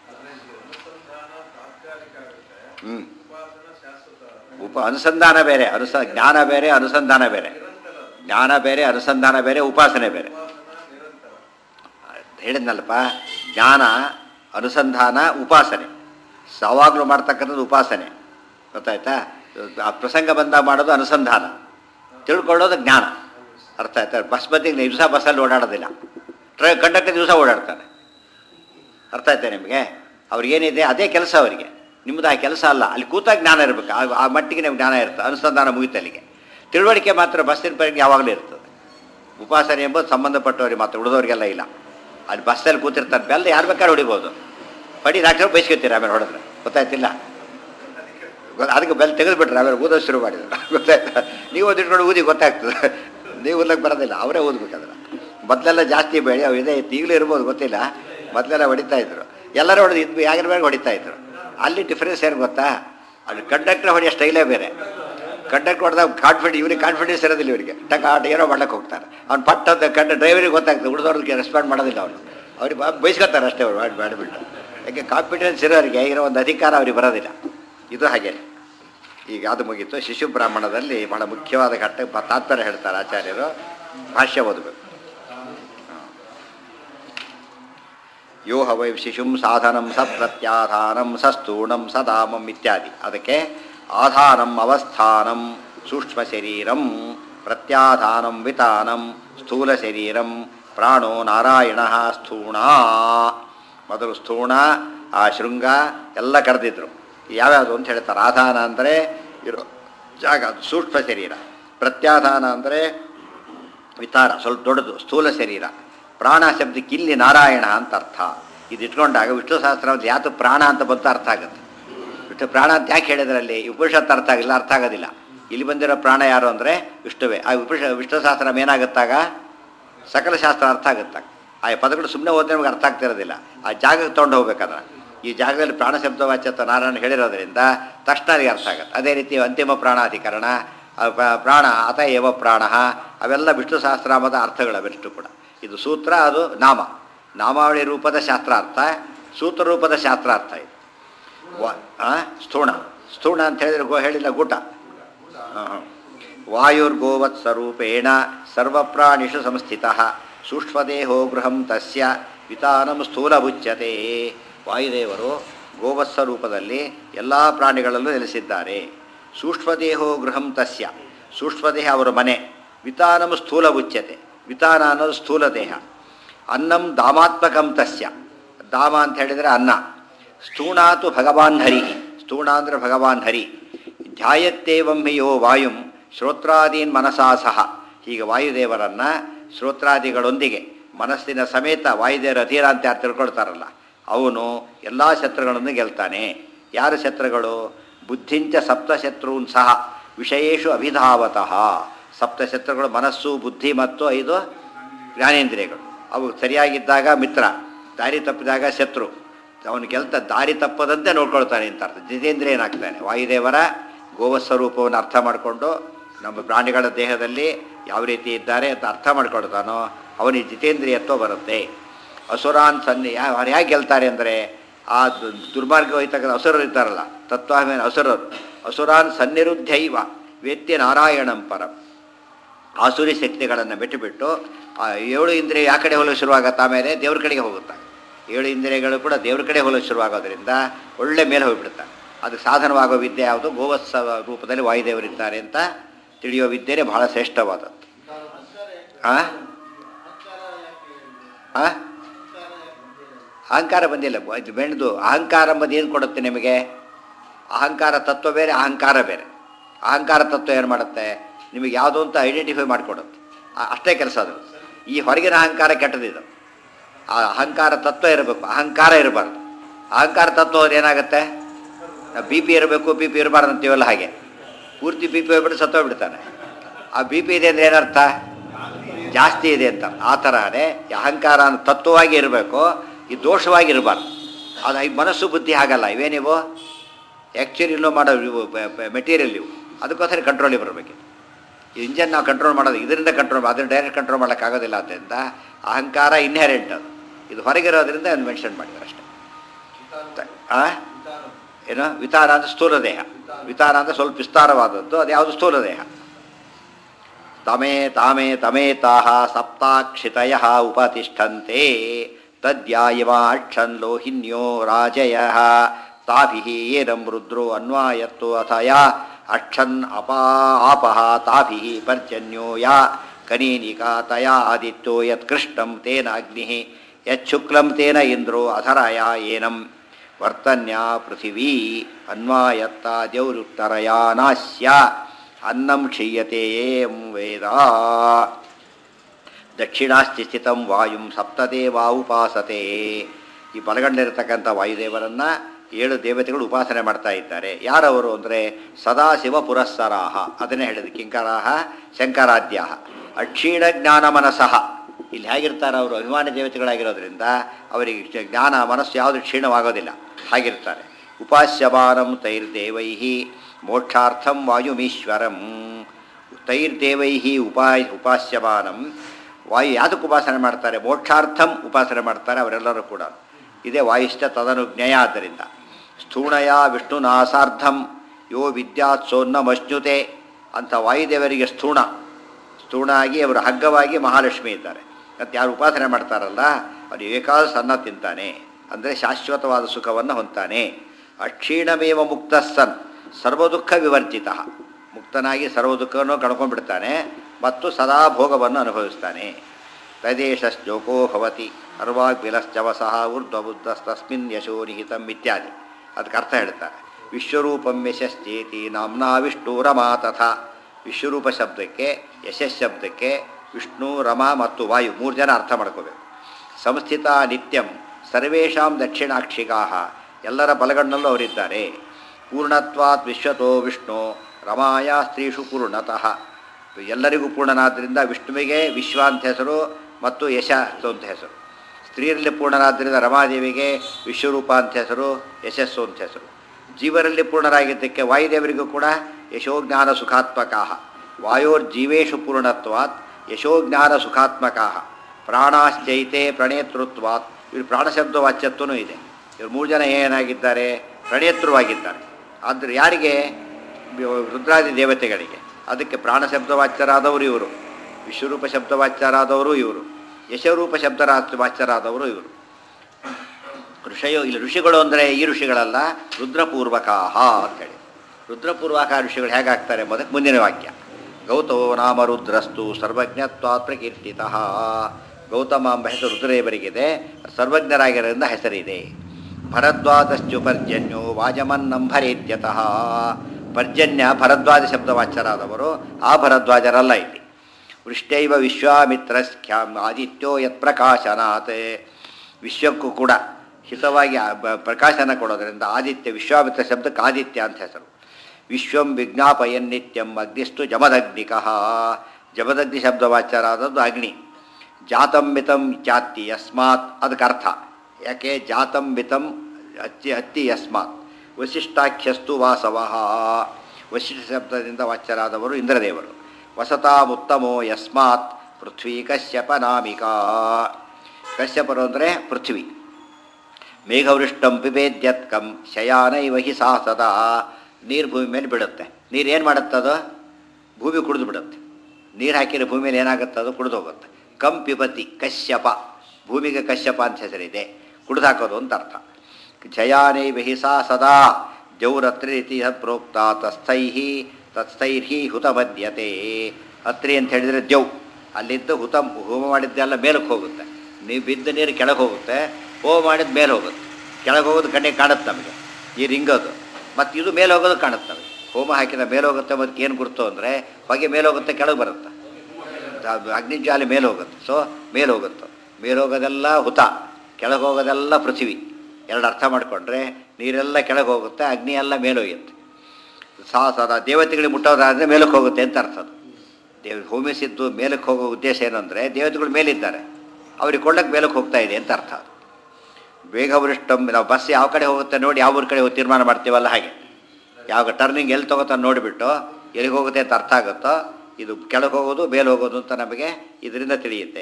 ಹ್ಞೂ ಉಪ ಅನುಸಂಧಾನ ಬೇರೆ ಅನುಸ ಜ್ಞಾನ ಬೇರೆ ಅನುಸಂಧಾನ ಬೇರೆ ಜ್ಞಾನ ಬೇರೆ ಅನುಸಂಧಾನ ಬೇರೆ ಉಪಾಸನೆ ಬೇರೆ ಹೇಳಿದ್ನಲ್ಲಪ್ಪ ಜ್ಞಾನ ಅನುಸಂಧಾನ ಉಪಾಸನೆ ಯಾವಾಗಲೂ ಮಾಡ್ತಕ್ಕಂಥದ್ದು ಉಪಾಸನೆ ಗೊತ್ತಾಯ್ತಾ ಆ ಪ್ರಸಂಗ ಬಂದಾಗ ಮಾಡೋದು ಅನುಸಂಧಾನ ತಿಳ್ಕೊಳ್ಳೋದು ಜ್ಞಾನ ಅರ್ಥ ಆಯ್ತಾ ಬಸ್ ಬದಿಗೆ ದಿವಸ ಬಸ್ಸಲ್ಲಿ ಓಡಾಡೋದಿಲ್ಲ ಟ್ರೈ ಕಂಡಕ್ಟರ್ ದಿವಸ ಓಡಾಡ್ತಾನೆ ಅರ್ಥ ಆಯ್ತಾ ನಿಮಗೆ ಅವ್ರಿಗೇನಿದೆ ಅದೇ ಕೆಲಸ ಅವರಿಗೆ ನಿಮ್ಮದು ಆ ಕೆಲಸ ಅಲ್ಲ ಅಲ್ಲಿ ಕೂತಾಗ ಜ್ಞಾನ ಇರಬೇಕು ಆ ಆ ಮಟ್ಟಿಗೆ ನಿಮ್ಗೆ ಜ್ಞಾನ ಇರ್ತದೆ ಅನುಸಂಧಾನ ಮುಗಿತು ಅಲ್ಲಿಗೆ ತಿಳುವಳಿಕೆ ಮಾತ್ರ ಬಸ್ಸಿನ ಬಗ್ಗೆ ಯಾವಾಗಲೂ ಇರ್ತದೆ ಉಪಾಸನೆ ಎಂಬುದು ಸಂಬಂಧಪಟ್ಟವರಿಗೆ ಮಾತ್ರ ಉಳಿದವರಿಗೆಲ್ಲ ಇಲ್ಲ ಅಲ್ಲಿ ಬಸ್ಸಲ್ಲಿ ಕೂತಿರ್ತಾರೆ ಬೆಲ್ಲ ಯಾರು ಬೇಕಾದ್ರೆ ಹೊಡಿಬೋದು ಹೊಡಿ ಡಾಕ್ಟರ್ ಬೈಸ್ಕೊತೀರಿ ಆಮೇಲೆ ಹೊಡೆದ್ರೆ ಗೊತ್ತಾಯ್ತಿಲ್ಲ ಗೊ- ಅದಕ್ಕೆ ಬೆಲ್ ತೆಗೆದುಬಿಟ್ರೆ ಆಮೇಲೆ ಊದೋದು ಶುರು ಮಾಡಿದ್ರು ಗೊತ್ತಾಯ್ತಾ ನೀವು ಓದಿಟ್ಕೊಂಡು ಊದಿ ಗೊತ್ತಾಗ್ತದೆ ನೀವು ಓದಕ್ಕೆ ಬರೋದಿಲ್ಲ ಅವರೇ ಓದ್ಬೇಕಂದ್ರೆ ಮೊದಲೆಲ್ಲ ಜಾಸ್ತಿ ಬೇಡಿ ಅವು ಇದೆ ಇತ್ತು ಈಗಲೂ ಇರ್ಬೋದು ಗೊತ್ತಿಲ್ಲ ಮೊದಲೆಲ್ಲ ಹೊಡಿತಾ ಇದ್ರು ಎಲ್ಲರೂ ಹೊಡೆದು ಇದ್ವು ಯಾಗಿನ ಮೇಲೆ ಹೊಡಿತಾ ಇದ್ರು ಅಲ್ಲಿ ಡಿಫ್ರೆನ್ಸ್ ಏನು ಗೊತ್ತಾ ಅಲ್ಲಿ ಕಂಡಕ್ಟರ್ ಹೊಡೆಯೋ ಸ್ಟೈಲೇ ಬೇರೆ ಕಂಡಕ್ಟರ್ ಹೊಡೆದಾಗ ಕಾನ್ಫಿಡೆಂಟ್ ಇವ್ರಿಗೆ ಕಾನ್ಫಿಡೆನ್ಸ್ ಇರೋದಿಲ್ಲ ಇವರಿಗೆ ಟಕ್ ಆಟ ಏನೋ ಮಾಡ್ಲಿಕ್ಕೆ ಹೋಗ್ತಾರೆ ಅವ್ನು ಪಟ್ಟ ಅಂತ ಕಂಡ ಡ್ರೈವರಿಗೆ ಗೊತ್ತಾಗ್ತದೆ ಉಳಿದವ್ರಿಗೆ ರೆಸ್ಪಾಂಡ್ ಮಾಡೋದಿಲ್ಲ ಅವನು ಅವ್ರಿಗೆ ಬಾ- ಬೈಸ್ಕೊತಾರೆ ಅಷ್ಟೇ ಅವ್ರು ಮಾಡಿ ಮಾಡಿಬಿಟ್ಟು ಯಾಕೆ ಕಾನ್ಫಿಡೆನ್ಸ್ ಇರೋರಿಗೆ ಇರೋ ಒಂದು ಅಧಿಕಾರ ಅವ್ರಿಗೆ ಬರೋದಿಲ್ಲ ಇದು ಹಾಗೆ ಈಗ ಅದು ಮುಗೀತು ಶಿಶು ಬ್ರಾಹ್ಮಣದಲ್ಲಿ ಬಹಳ ಮುಖ್ಯವಾದ ಘಟ್ಟ ಪ- ತಾತ್ಪರ್ಯ ಹೇಳ್ತಾರೆ ಆಚಾರ್ಯರು ಭಾಷ್ಯ ಓದಬೇಕು ಯೋ ಹವೈ ಶಿಶುಂ ಸಾಧನಂ ಸ ಪ್ರತ್ಯಾಧಾನಂ ಸಸ್ತೂಣಂ ಸದಾಮಂ ಇತ್ಯಾದಿ ಅದಕ್ಕೆ ಆಧಾನಂ ಅವಸ್ಥಾನಂ ಸೂಕ್ಷ್ಮ ಶರೀರಂ ಪ್ರತ್ಯಾಧಾನಂ ವಿತಾನಂ ಸ್ಥೂಲ ಶರೀರಂ ಪ್ರಾಣೋ ನಾರಾಯಣ ಸ್ಥೂಣ ಮೊದಲು ಸ್ಥೂಣ ಆ ಶೃಂಗ ಎಲ್ಲ ಕರೆದಿದ್ರು ಯಾವ್ಯಾವುದು ಅಂತ ಹೇಳ್ತಾರೆ ಆಧಾನ ಅಂದರೆ ಇರೋ ಜಾಗ ಅದು ಸೂಕ್ಷ್ಮ ಶರೀರ ಪ್ರತ್ಯಾಧಾನ ಅಂದರೆ ವಿತಾರ ಸ್ವಲ್ಪ ದೊಡ್ಡದು ಸ್ಥೂಲ ಶರೀರ ಪ್ರಾಣ ಶಬ್ದಕ್ಕೆ ಇಲ್ಲಿ ನಾರಾಯಣ ಅಂತ ಅರ್ಥ ಇದು ಇಟ್ಕೊಂಡಾಗ ವಿಷ್ಣು ಸಹಸ್ರ ಯಾತು ಪ್ರಾಣ ಅಂತ ಬಂತು ಅರ್ಥ ಆಗುತ್ತೆ ವಿಷ್ಣು ಪ್ರಾಣ ಅಂತ ಯಾಕೆ ಹೇಳಿದ್ರಲ್ಲಿ ಈ ಉಪನಿಷತ್ತು ಅರ್ಥ ಆಗಿಲ್ಲ ಅರ್ಥ ಆಗೋದಿಲ್ಲ ಇಲ್ಲಿ ಬಂದಿರೋ ಪ್ರಾಣ ಯಾರು ಅಂದರೆ ವಿಷ್ಣುವೇ ಆ ಉಪನಿಷ ವಿಷ್ಣು ಸಹಸ್ರ ಏನಾಗುತ್ತಾಗ ಸಕಲ ಶಾಸ್ತ್ರ ಅರ್ಥ ಆಗುತ್ತಾಗ ಆ ಪದಗಳು ಸುಮ್ಮನೆ ಓದಿದ್ರೆ ನಮಗೆ ಅರ್ಥ ಆಗ್ತಿರೋದಿಲ್ಲ ಆ ಜಾಗಕ್ಕೆ ತೊಗೊಂಡು ಹೋಗ್ಬೇಕಾದ್ರೆ ಈ ಜಾಗದಲ್ಲಿ ಪ್ರಾಣ ಶಬ್ದ ವಾಚ್ಯತ್ವ ನಾರಾಯಣ ಹೇಳಿರೋದ್ರಿಂದ ತಕ್ಷಣ ಅದಕ್ಕೆ ಅರ್ಥ ಆಗುತ್ತೆ ಅದೇ ರೀತಿ ಅಂತಿಮ ಪ್ರಾಣಾಧಿಕರಣ ಆ ಪ್ರ- ಪ್ರಾಣ ಅತ ಏವ ಪ್ರಾಣ ಅವೆಲ್ಲ ವಿಷ್ಣು ಸಹಸ್ರನಾಮದ ಅರ್ಥಗಳು ಅವೆಷ್ಟು ಕೂಡ ಇದು ಸೂತ್ರ ಅದು ನಾಮ ನಾಮಾವಳಿ ರೂಪದ ಶಾಸ್ತ್ರಾರ್ಥ ಸೂತ್ರ ರೂಪದ ಶಾಸ್ತ್ರಾರ್ಥ ಇದು ವ ಆ? ಸ್ಥೂಣ ಸ್ಥೂಣ ಅಂತ ಹೇಳಿದ್ರೆ ಗೋ ಹೇಳಿಲ್ಲ ಗೂಟ ವಾಯುರ್ಗೋವತ್ಸರೂಪೇಣ ಸರ್ವಪ್ರಾಣಿಷು ಸಂಸ್ಥಿತ ಸೂಕ್ಷ್ಮದೇಹೋ ಗೃಹಂ ತಸ್ಯ ವಿತಾನಂ ಸ್ಥೂಲಭುಚ್ಯತೆ ವಾಯುದೇವರು ಗೋವತ್ಸ ರೂಪದಲ್ಲಿ ಎಲ್ಲ ಪ್ರಾಣಿಗಳಲ್ಲೂ ನೆಲೆಸಿದ್ದಾರೆ ಸೂಕ್ಷ್ಮದೇಹೋ ಗೃಹಂ ತಸ್ಯ ಸೂಕ್ಷ್ಮದೇಹ ಅವರ ಮನೆ ವಿತಾನಂ ಸ್ಥೂಲ ಉಚ್ಯತೆ ವಿತಾನ ಅನ್ನೋದು ಸ್ಥೂಲ ದೇಹ ಅನ್ನಂ ದಾಮಾತ್ಮಕಂ ತಸ್ಯ ದಾಮ ಅಂತ ಹೇಳಿದರೆ ಅನ್ನ ಸ್ಥೂಣಾತು ಭಗವಾನ್ ಹರಿ ಸ್ಥೂಣ ಅಂದರೆ ಭಗವಾನ್ ಹರಿ ಧ್ಯಾಯತ್ತೇವಂ ಯೋ ವಾಯುಂ ಶ್ರೋತ್ರಾದೀನ್ ಮನಸಾ ಸಹ ಹೀಗೆ ವಾಯುದೇವರನ್ನು ಶ್ರೋತ್ರಾದಿಗಳೊಂದಿಗೆ ಮನಸ್ಸಿನ ಸಮೇತ ವಾಯುದೇವರ ಅಧೀರ ಅಂತ ಯಾರು ತಿಳ್ಕೊಳ್ತಾರಲ್ಲ ಅವನು ಎಲ್ಲ ಶತ್ರುಗಳನ್ನು ಗೆಲ್ತಾನೆ ಯಾರು ಶತ್ರುಗಳು ಬುದ್ಧಿಂಚ ಸಪ್ತಶತ್ರುನ್ ಸಹ ವಿಷಯೇಶು ಅಭಿಧಾವತಃ ಸಪ್ತಶತ್ರುಗಳು ಮನಸ್ಸು ಬುದ್ಧಿ ಮತ್ತು ಐದು ಜ್ಞಾನೇಂದ್ರಿಯಗಳು ಅವು ಸರಿಯಾಗಿದ್ದಾಗ ಮಿತ್ರ ದಾರಿ ತಪ್ಪಿದಾಗ ಶತ್ರು ಅವನು ಗೆಲ್ತ ದಾರಿ ತಪ್ಪದಂತೆ ನೋಡ್ಕೊಳ್ತಾನೆ ಅಂತ ಅರ್ಥ ಜಿತೇಂದ್ರಿಯ ಏನಾಗ್ತಾನೆ ವಾಯುದೇವರ ಗೋವಸ್ವರೂಪವನ್ನು ಅರ್ಥ ಮಾಡಿಕೊಂಡು ನಮ್ಮ ಪ್ರಾಣಿಗಳ ದೇಹದಲ್ಲಿ ಯಾವ ರೀತಿ ಇದ್ದಾರೆ ಅಂತ ಅರ್ಥ ಮಾಡ್ಕೊಳ್ತಾನೋ ಅವನಿಗೆ ಜಿತೇಂದ್ರಿಯತ್ವ ಬರುತ್ತೆ ಅಸುರಾನ್ ಸನ್ನಿ ಯಾ- ಅವ್ರು ಹೇಗೆ ಗೆಲ್ತಾರೆ ಅಂದರೆ ಆ ದು- ದುರ್ಮಾರ್ಗ ಹೋಯ್ತಕ್ಕಂಥ ಅಸುರರು ಇದ್ದಾರಲ್ಲ ತತ್ವಾಭಿಮಾನ ಅಸುರರು ಅಸುರಾನ್ ಸನ್ನಿರುದ್ಧೈವ ವೇತ್ಯ ನಾರಾಯಣಂ ಪರಂ ಆಸುರಿ ಶಕ್ತಿಗಳನ್ನು ಬಿಟ್ಟುಬಿಟ್ಟು ಆ ಏಳು ಇಂದ್ರಿಯ ಯಾವ ಕಡೆ ಹೋಗಲು ಶುರುವಾಗತ್ತೆ ಆಮೇಲೆ ದೇವ್ರ ಕಡೆಗೆ ಹೋಗುತ್ತೆ ಏಳು ಇಂದ್ರಿಯಗಳು ಕೂಡ ದೇವ್ರ ಕಡೆ ಹೋಗಲು ಶುರುವಾಗೋದ್ರಿಂದ ಒಳ್ಳೆ ಮೇಲೆ ಹೋಗಿಬಿಡುತ್ತೆ ಅದಕ್ಕೆ ಸಾಧನವಾಗೋ ವಿದ್ಯೆ ಯಾವುದು ಗೋವತ್ಸವ ರೂಪದಲ್ಲಿ ವಾಯುದೇವರಿದ್ದಾರೆ ಅಂತ ತಿಳಿಯೋ ವಿದ್ಯೆನೇ ಬಹಳ ಶ್ರೇಷ್ಠವಾದದ್ದು ಆ ಆ? ಅಹಂಕಾರ ಬಂದಿಲ್ಲ ಇದು ಬೆಳೆದು ಅಹಂಕಾರ ಎಂಬುದು ಏನು ಕೊಡುತ್ತೆ ನಿಮಗೆ ಅಹಂಕಾರ ತತ್ವ ಬೇರೆ ಅಹಂಕಾರ ಬೇರೆ ಅಹಂಕಾರ ತತ್ವ ಏನು ಮಾಡುತ್ತೆ ನಿಮಗೆ ಯಾವುದೋ ಅಂತ ಐಡೆಂಟಿಫೈ ಮಾಡಿಕೊಡುತ್ತೆ ಆ- ಅಷ್ಟೇ ಕೆಲಸ ಅದು ಈ ಹೊರಗಿನ ಅಹಂಕಾರ ಕೆಟ್ಟದಿದು ಆ ಅಹಂಕಾರ ತತ್ವ ಇರಬೇಕು ಅಹಂಕಾರ ಇರಬಾರ್ದು ಅಹಂಕಾರ ತತ್ವ ಅವ್ರು ಏನಾಗುತ್ತೆ ಬಿ ಪಿ ಇರಬೇಕು ಬಿ ಪಿ ಇರಬಾರ್ದು ಅಂತೀವಲ್ಲ ಹಾಗೆ ಪೂರ್ತಿ ಬಿ ಪಿ ಹೋಗ್ಬಿಟ್ಟು ಸತ್ತೋಗ್ಬಿಡ್ತಾನೆ ಆ ಬಿ ಪಿ ಇದೆ ಅಂದರೆ ಏನರ್ಥ ಜಾಸ್ತಿ ಇದೆ ಅಂತ ಆ ಥರನೇ ಈ ಅಹಂಕಾರ ಅನ್ನೋ ತತ್ವವಾಗಿ ಇರಬೇಕು ಈ ದೋಷವಾಗಿ ಇರಬಾರ್ದು ಅದು ಈ ಮನಸ್ಸು ಬುದ್ಧಿ ಹಾಗಲ್ಲ ಇವೇನಿವು ಆ್ಯಕ್ಚುಲಿ ಇಲ್ಲೋ ಮಾಡೋ ಇವು ಮೆಟೀರಿಯಲ್ ಇವು ಅದಕ್ಕೋಸ್ಕರ ಕಂಟ್ರೋಲಿಗೆ ಬರಬೇಕು ಈ ಇಂಜನ್ ನಾವು ಕಂಟ್ರೋಲ್ ಮಾಡೋದು ಇದರಿಂದ ಕಂಟ್ರೋಲ್ ಅದನ್ನು ಡೈರೆಕ್ಟ್ ಕಂಟ್ರೋಲ್ ಮಾಡೋಕ್ಕಾಗೋದಿಲ್ಲ ಆದ್ದರಿಂದ ಅಹಂಕಾರ ಇನ್ಹೆರೆಂಟ್ ಅದು ಇದು ಹೊರಗಿರೋದ್ರಿಂದ ಅದು ಮೆನ್ಷನ್ ಮಾಡಿದ್ದಾರೆ ಅಷ್ಟೇ ಆ ಏನು ವಿತಾರ ಅಂದರೆ ಸ್ಥೂಲ ದೇಹ ವಿತಾರ ಅಂದರೆ ಸ್ವಲ್ಪ ವಿಸ್ತಾರವಾದದ್ದು ಅದು ಯಾವುದು ಸ್ಥೂಲ ದೇಹ ತಮೇ ತಾಮೇ ತಮೇತಾಹ ಸಪ್ತಾಕ್ಷಿತಯ ಉಪತಿಷ್ಠಂತೆ ತದ್ಯಾಯಿಮಾಕ್ಷನ್ ಲೋಹಿನ್ಯೋ ರಾಜಯ ತಾಭಿ ಏನಂ ರುದ್ರೋ ಅನ್ವಾಯತ್ತು ಅಥ ಯಾ ಅಕ್ಷನ್ ಅಪಾ ಆಪಃ ತಾಭಿ ಪರ್ಜನ್ಯೋ ಯಾ ಕನೀನಿಕಾ ತಯಾ ಆದಿತ್ಯೋ ಯತ್ಕೃಷ್ಣಂ ತೇನ ಅಗ್ನಿ ಯಚ್ಛುಕ್ಲಂ ತೇನ ಇಂದ್ರೋ ಅಧರಾಯ ಏನಂ ವರ್ತನ್ಯ ಪೃಥಿವೀ ಅನ್ವಾಯತ್ತ ದೇವರುತ್ತರಯಾ ನಾಸ್ಯ ಅನ್ನಂ ಕ್ಷೀಯತೆ ಏಂ ವೇದ ದಕ್ಷಿಣಾಸ್ತಿ ಸ್ಥಿತಂ ವಾಯುಂ ಸಪ್ತದೇವ ಉಪಾಸತೆ ಈ ಬಲಗಂಡಿರತಕ್ಕಂಥ ವಾಯುದೇವರನ್ನು ಏಳು ದೇವತೆಗಳು ಉಪಾಸನೆ ಮಾಡ್ತಾ ಇದ್ದಾರೆ ಯಾರವರು ಅಂದರೆ ಸದಾಶಿವ ಪುರಸ್ಸರಾಹ ಅದನ್ನೇ ಹೇಳಿದ್ರು ಕಿಂಕರಾಹ ಶಂಕರಾದ್ಯಾಹ ಅಕ್ಷೀಣ ಜ್ಞಾನ ಮನಸಃ ಇಲ್ಲಿ ಹೇಗಿರ್ತಾರೆ ಅವರು ಅಭಿಮಾನಿ ದೇವತೆಗಳಾಗಿರೋದ್ರಿಂದ ಅವರಿಗೆ ಕ್ಷ- ಜ್ಞಾನ ಮನಸ್ಸು ಯಾವುದು ಕ್ಷೀಣವಾಗೋದಿಲ್ಲ ಹಾಗಿರ್ತಾರೆ ಉಪಾಸ್ಯಮಾನಂ ತೈರ್ದೇವೈ ಮೋಕ್ಷಾರ್ಥಂ ವಾಯುಮೀಶ್ವರಂ ತೈರ್ದೇವೈ ಉಪಾ ಉಪಾಸ್ಯಮಾನಂ ವಾಯು ಯಾತಕ್ಕೆ ಉಪಾಸನೆ ಮಾಡ್ತಾರೆ ಮೋಕ್ಷಾರ್ಥಂ ಉಪಾಸನೆ ಮಾಡ್ತಾರೆ ಅವರೆಲ್ಲರೂ ಕೂಡ ಇದೇ ವಾಯುಶ್ಚ ತದನುಜ್ಞೆಯ ಆದ್ದರಿಂದ ಸ್ಥೂಣಯ ವಿಷ್ಣುನಾಸಾರ್ಧಂ ಯೋ ವಿದ್ಯಾತ್ಸೋನ್ನಮಶ್ನುತೆ ಅಂತ ವಾಯುದೇವರಿಗೆ ಸ್ಥೂಣ ಸ್ಥೂಣ ಆಗಿ ಅವರು ಹಗ್ಗವಾಗಿ ಮಹಾಲಕ್ಷ್ಮಿ ಇದ್ದಾರೆ ಮತ್ತು ಯಾರು ಉಪಾಸನೆ ಮಾಡ್ತಾರಲ್ಲ ಅವನು ಏಕಾದ ಅನ್ನ ತಿಂತಾನೆ ಅಂದರೆ ಶಾಶ್ವತವಾದ ಸುಖವನ್ನು ಹೊಂತಾನೆ ಅಕ್ಷೀಣಮೇವ ಮುಕ್ತ ಸನ್ ಸರ್ವದುಃಖ ವಿವರ್ಜಿತ ಮುಕ್ತನಾಗಿ ಸರ್ವ ದುಃಖವನ್ನು ಕಳ್ಕೊಂಡ್ಬಿಡ್ತಾನೆ ಮತ್ತು ಸದಾ ಭೋಗವನ್ನು ಅನುಭವಿಸ್ತಾನೆ ತದೇಶಶ್ಲೋಕೋ ಭವತಿ ಅರ್ವಾಗ್ಬಿಲಶ್ಚವಸಃ ಊರ್ಧ್ವಬುದ್ಧಸ್ತಸ್ಮಿನ್ ಯಶೋ ನಿಹಿತಂ ಇತ್ಯಾದಿ ಅದಕ್ಕೆ ಅರ್ಥ ಹೇಳ್ತಾರೆ ವಿಶ್ವರೂಪಂ ಯಶಶ್ಚೇತಿ ನಾಮ್ನಾ ವಿಷ್ಣು ರಮಾ ತಥಾ ವಿಶ್ವರೂಪ ಶಬ್ದಕ್ಕೆ ಯಶಸ್ ಶಬ್ದಕ್ಕೆ ವಿಷ್ಣು ರಮ ಮತ್ತು ವಾಯು ಮೂರು ಜನ ಅರ್ಥ ಮಾಡ್ಕೋಬೇಕು ಸಂಸ್ಥಿತ ನಿತ್ಯಂ ಸರ್ವೇಷಾಂ ದಕ್ಷಿಣಾಕ್ಷಿಗಾ ಎಲ್ಲರ ಬಲಗಣ್ಣಲ್ಲೂ ಅವರಿದ್ದಾರೆ ಪೂರ್ಣತ್ವಾತ್ ವಿಶ್ವತೋ ವಿಷ್ಣು ರಮಾಯ ಸ್ತ್ರೀಷು ಪೂರ್ಣತಃ ಎಲ್ಲರಿಗೂ ಪೂರ್ಣನಾದ್ದರಿಂದ ವಿಷ್ಣುವಿಗೆ ವಿಶ್ವ ಅಂತ ಹೆಸರು ಮತ್ತು ಯಶ ಅಂತ ಹೆಸರು ಸ್ತ್ರೀಯರಲ್ಲಿ ಪೂರ್ಣನಾದ್ದರಿಂದ ರಮಾದೇವಿಗೆ ವಿಶ್ವರೂಪ ಅಂತ ಹೆಸರು ಯಶಸ್ಸು ಅಂತ ಹೆಸರು ಜೀವರಲ್ಲಿ ಪೂರ್ಣರಾಗಿದ್ದಕ್ಕೆ ವಾಯುದೇವರಿಗೂ ಕೂಡ ಯಶೋಜ್ಞಾನ ಸುಖಾತ್ಮಕಾ ವಾಯೋರ್ಜೀವೇಶು ಪೂರ್ಣತ್ವಾತ್ ಯಶೋಜ್ಞಾನ ಸುಖಾತ್ಮಕಾ ಪ್ರಾಣಾಶ್ಚೈತೆ ಪ್ರಣೇತೃತ್ವಾತ್ ಇವರು ಪ್ರಾಣಶಬ್ದ ವಾಚ್ಯತ್ವನೂ ಇದೆ ಇವರು ಮೂರು ಜನ ಏನಾಗಿದ್ದಾರೆ ಪ್ರಣೇತೃವಾಗಿದ್ದಾರೆ ಆದರೆ ಯಾರಿಗೆ ರುದ್ರಾದಿ ದೇವತೆಗಳಿಗೆ ಅದಕ್ಕೆ ಪ್ರಾಣ ಶಬ್ದವಾಚ್ಯರಾದವರು ಇವರು ವಿಶ್ವರೂಪ ಶಬ್ದವಾಚ್ಯರಾದವರು ಇವರು ಯಶರೂಪ ಶಬ್ದರಾ ವಾಚ್ಯರಾದವರು ಇವರು ಋಷಯೋ ಇಲ್ಲಿ ಋಷಿಗಳು ಅಂದರೆ ಈ ಋಷಿಗಳಲ್ಲ ರುದ್ರಪೂರ್ವಕಾಹ ಅಂತೇಳಿ ರುದ್ರಪೂರ್ವಕ ಋಷಿಗಳು ಹೇಗಾಗ್ತಾರೆ ಎಂಬುದಕ್ಕೆ ಮುಂದಿನ ವಾಕ್ಯ ಗೌತಮೋ ನಾಮ ರುದ್ರಸ್ತು ಸರ್ವಜ್ಞತ್ವಾತ್ ಪ್ರಕೀರ್ತಿತಃ ಗೌತಮ ಎಂಬ ಹೆಸರು ರುದ್ರದೇವರಿಗಿದೆ ಸರ್ವಜ್ಞರಾಗಿರೋದ್ರಿಂದ ಹೆಸರಿದೆ ಭರದ್ವಾಜಶ್ಚು ಪರ್ಜನ್ಯೋ ವಾಜಮನ್ನಂಭರೇತ್ಯತಃ ಪರ್ಜನ್ಯ ಭರದ್ವಾಜ ಶಬ್ದವಾಚ್ಯರಾದವರು ಆ ಭರದ್ವಾಜರಲ್ಲ ಇಲ್ಲಿ ವೃಷ್ಟೈವ ವಿಶ್ವಾಮಿತ್ರಸ್ಖ್ಯಾಂ ಆದಿತ್ಯೋ ಯತ್ ಪ್ರಕಾಶನಾತ್ ವಿಶ್ವಕ್ಕೂ ಕೂಡ ಹಿತವಾಗಿ ಆ ಬ- ಪ್ರಕಾಶನ ಕೊಡೋದ್ರಿಂದ ಆದಿತ್ಯ ವಿಶ್ವಾಮಿತ್ರ ಶಬ್ದಕ್ಕೆ ಆದಿತ್ಯ ಅಂತ ಹೆಸರು ವಿಶ್ವಂ ವಿಜ್ಞಾಪಯನ್ ನಿತ್ಯಂ ಅಗ್ನಿಸ್ತು ಜಮದಗ್ನಿಕಃ ಜಮದಗ್ನಿ ಶಬ್ದವಾಚ್ಯರಾದದ್ದು ಅಗ್ನಿ ಜಾತಂ ಮಿತಂ ಜಾತಿ ಯಸ್ಮಾತ್ ಅದಕ್ಕೆ ಅರ್ಥ ಯಾಕೆ ಜಾತಂ ಮಿತಂ ಅತ್ತಿ ಅತ್ತಿ ಯಸ್ಮಾತ್ ವಸಿಷ್ಠಾಖ್ಯಸ್ತು ವಾಸವಃ ವಸಿಷ್ಠ ಶಬ್ದದಿಂದ ವಾಚ್ಯರಾದವರು ಇಂದ್ರದೇವರು ವಸತಾಮುತ್ತಮೋ ಯಸ್ಮಾತ್ ಪೃಥ್ವಿ ಕಶ್ಯಪ ನಾಮಿಕಾ ಕಶ್ಯಪರು ಅಂದರೆ ಪೃಥ್ವಿ ಮೇಘವೃಷ್ಟಂ ಪಿಬೇದ್ಯತ್ಕಂ ಶಯಾನೈವ ಹಿ ಸಾ ಸದಾ ನೀರು ಭೂಮಿ ಮೇಲೆ ಬಿಡುತ್ತೆ ನೀರು ಏನು ಮಾಡುತ್ತದು ಭೂಮಿ ಕುಡಿದು ಬಿಡುತ್ತೆ ನೀರು ಹಾಕಿರೋ ಭೂಮಿ ಮೇಲೆ ಏನಾಗುತ್ತೆ ಅದು ಕುಡಿದು ಹೋಗುತ್ತೆ ಕಂ ಪಿಬತಿ ಕಶ್ಯಪ ಭೂಮಿಗೆ ಕಶ್ಯಪ ಅಂತ ಹೆಸರಿದೆ ಕುಡಿದು ಹಾಕೋದು ಅಂತ ಅರ್ಥ ಜಯಾನೈವ ಹಿ ಸಾ ಸದಾ ಜೌರತ್ರಿ ಇತಿ ಪ್ರೋಕ್ತ ತಸ್ಥೈ ತಸ್ಥೈರ್ಹಿ ಹುತಮದ್ಯತೆ ಅತ್ರಿ ಅಂತ ಹೇಳಿದರೆ ಜೌ ಅಲ್ಲಿದ್ದು ಹುತ ಹೋಮ ಮಾಡಿದ್ದೆಲ್ಲ ಮೇಲಕ್ಕೆ ಹೋಗುತ್ತೆ ನೀವು ಬಿದ್ದ ನೀರು ಕೆಳಗೆ ಹೋಗುತ್ತೆ ಹೋಮ ಮಾಡಿದ ಮೇಲೆ ಹೋಗುತ್ತೆ ಕೆಳಗೆ ಹೋಗೋದು ಕಣ್ಣಿಗೆ ಕಾಣುತ್ತೆ ನಮಗೆ ನೀರು ಹಿಂಗೋದು ಮತ್ತು ಇದು ಮೇಲೆ ಹೋಗೋದು ಕಾಣುತ್ತೆ ನಮಗೆ ಹೋಮ ಹಾಕಿದ ಮೇಲೆ ಹೋಗುತ್ತೆ ಮತ್ತು ಏನು ಗುರುತು ಅಂದರೆ ಹೊಗೆ ಮೇಲೆ ಹೋಗುತ್ತೆ ಕೆಳಗೆ ಬರುತ್ತೆ ಅದು ಅಗ್ನಿ ಜ್ವಾಲೆ ಮೇಲೆ ಹೋಗುತ್ತೆ ಸೊ ಮೇಲೆ ಹೋಗುತ್ತೆ ಮೇಲೆ ಹೋಗೋದೆಲ್ಲ ಹುತ ಕೆಳಗೆ ಹೋಗೋದೆಲ್ಲ ಪೃಥ್ವಿ ಎರಡು ಅರ್ಥ ಮಾಡಿಕೊಂಡ್ರೆ ನೀರೆಲ್ಲ ಕೆಳಗೆ ಹೋಗುತ್ತೆ ಅಗ್ನಿ ಎಲ್ಲ ಮೇಲೆ ಹೋಗುತ್ತೆ ಸಾ ಸದಾ ದೇವತೆಗಳಿಗೆ ಮುಟ್ಟೋದಾದರೆ ಮೇಲಕ್ಕೆ ಹೋಗುತ್ತೆ ಅಂತ ಅರ್ಥ ಅದು ದೇವ್ ಹೋಮಿಸಿದ್ದು ಮೇಲಕ್ಕೆ ಹೋಗೋ ಉದ್ದೇಶ ಏನು ಅಂದರೆ ದೇವತೆಗಳು ಮೇಲಿದ್ದಾರೆ ಅವ್ರಿಗೆ ಕೊಳ್ಳಕ್ಕೆ ಮೇಲಕ್ಕೆ ಹೋಗ್ತಾ ಇದೆ ಅಂತ ಅರ್ಥ ಅದು ವೇಗವೃಷ್ಟಂ ನಾವು ಬಸ್ ಯಾವ ಕಡೆ ಹೋಗುತ್ತೆ ನೋಡಿ ಯಾವ ಊರ ಕಡೆ ಹೋಗಿ ತೀರ್ಮಾನ ಮಾಡ್ತೀವಲ್ಲ ಹಾಗೆ ಯಾವ ಟರ್ನಿಂಗ್ ಎಲ್ಲಿ ತಗೋತಾ ನೋಡಿಬಿಟ್ಟು ಎಲ್ಲಿಗೆ ಹೋಗುತ್ತೆ ಅಂತ ಅರ್ಥ ಆಗುತ್ತೋ ಇದು ಕೆಳಗೆ ಹೋಗೋದು ಮೇಲೆ ಹೋಗೋದು ಅಂತ ನಮಗೆ ಇದರಿಂದ ತಿಳಿಯುತ್ತೆ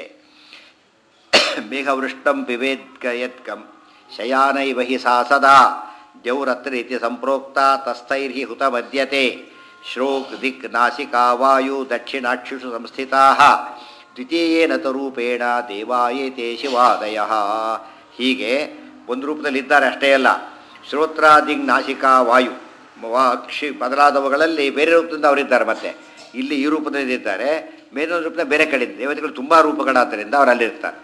ಮೇಘವೃಷ್ಟಂ ಪಿಬೇದ್ಕ ಯತ್ಕಂ ಶಯಾನೈವ ಹಿ ಸಾ ಸದಾ ದೇವ್ರತ್ರ ಇತಿ ಸಂಪ್ರೋಕ್ತ ತಸ್ಥೈರ್ಹಿ ಹುತ ಮಧ್ಯತೆ ಶ್ರೋಕ್ ದಿಕ್ ನಾಸಿಕಾ ವಾಯು ದಕ್ಷಿಣಾಕ್ಷಿಷು ಸಂಸ್ಥಿತಾ ದ್ವಿತೀಯೇನ ತರೂಪೇಣ ದೇವಾಯೇತೆ ಶಿವಾದಯ ಹೀಗೆ ಒಂದು ರೂಪದಲ್ಲಿ ಇದ್ದಾರೆ ಅಷ್ಟೇ ಅಲ್ಲ ಶ್ರೋತ್ರಾದಿಗ್ ನಾಸಿಕಾ ವಾಯು ವಾಕ್ಷಿ ಬದಲಾದವುಗಳಲ್ಲಿ ಬೇರೆ ರೂಪದಿಂದ ಅವರಿದ್ದಾರೆ ಮತ್ತೆ ಇಲ್ಲಿ ಈ ರೂಪದಲ್ಲಿ ಇದ್ದಾರೆ ಬೇರೆ ರೂಪದಿಂದ ಬೇರೆ ಕಡೆ ಇದೆ. ದೇವತೆಗಳು ತುಂಬ ರೂಪಗಳಾದ್ದರಿಂದ ಅವರು ಅಲ್ಲಿರ್ತಾರೆ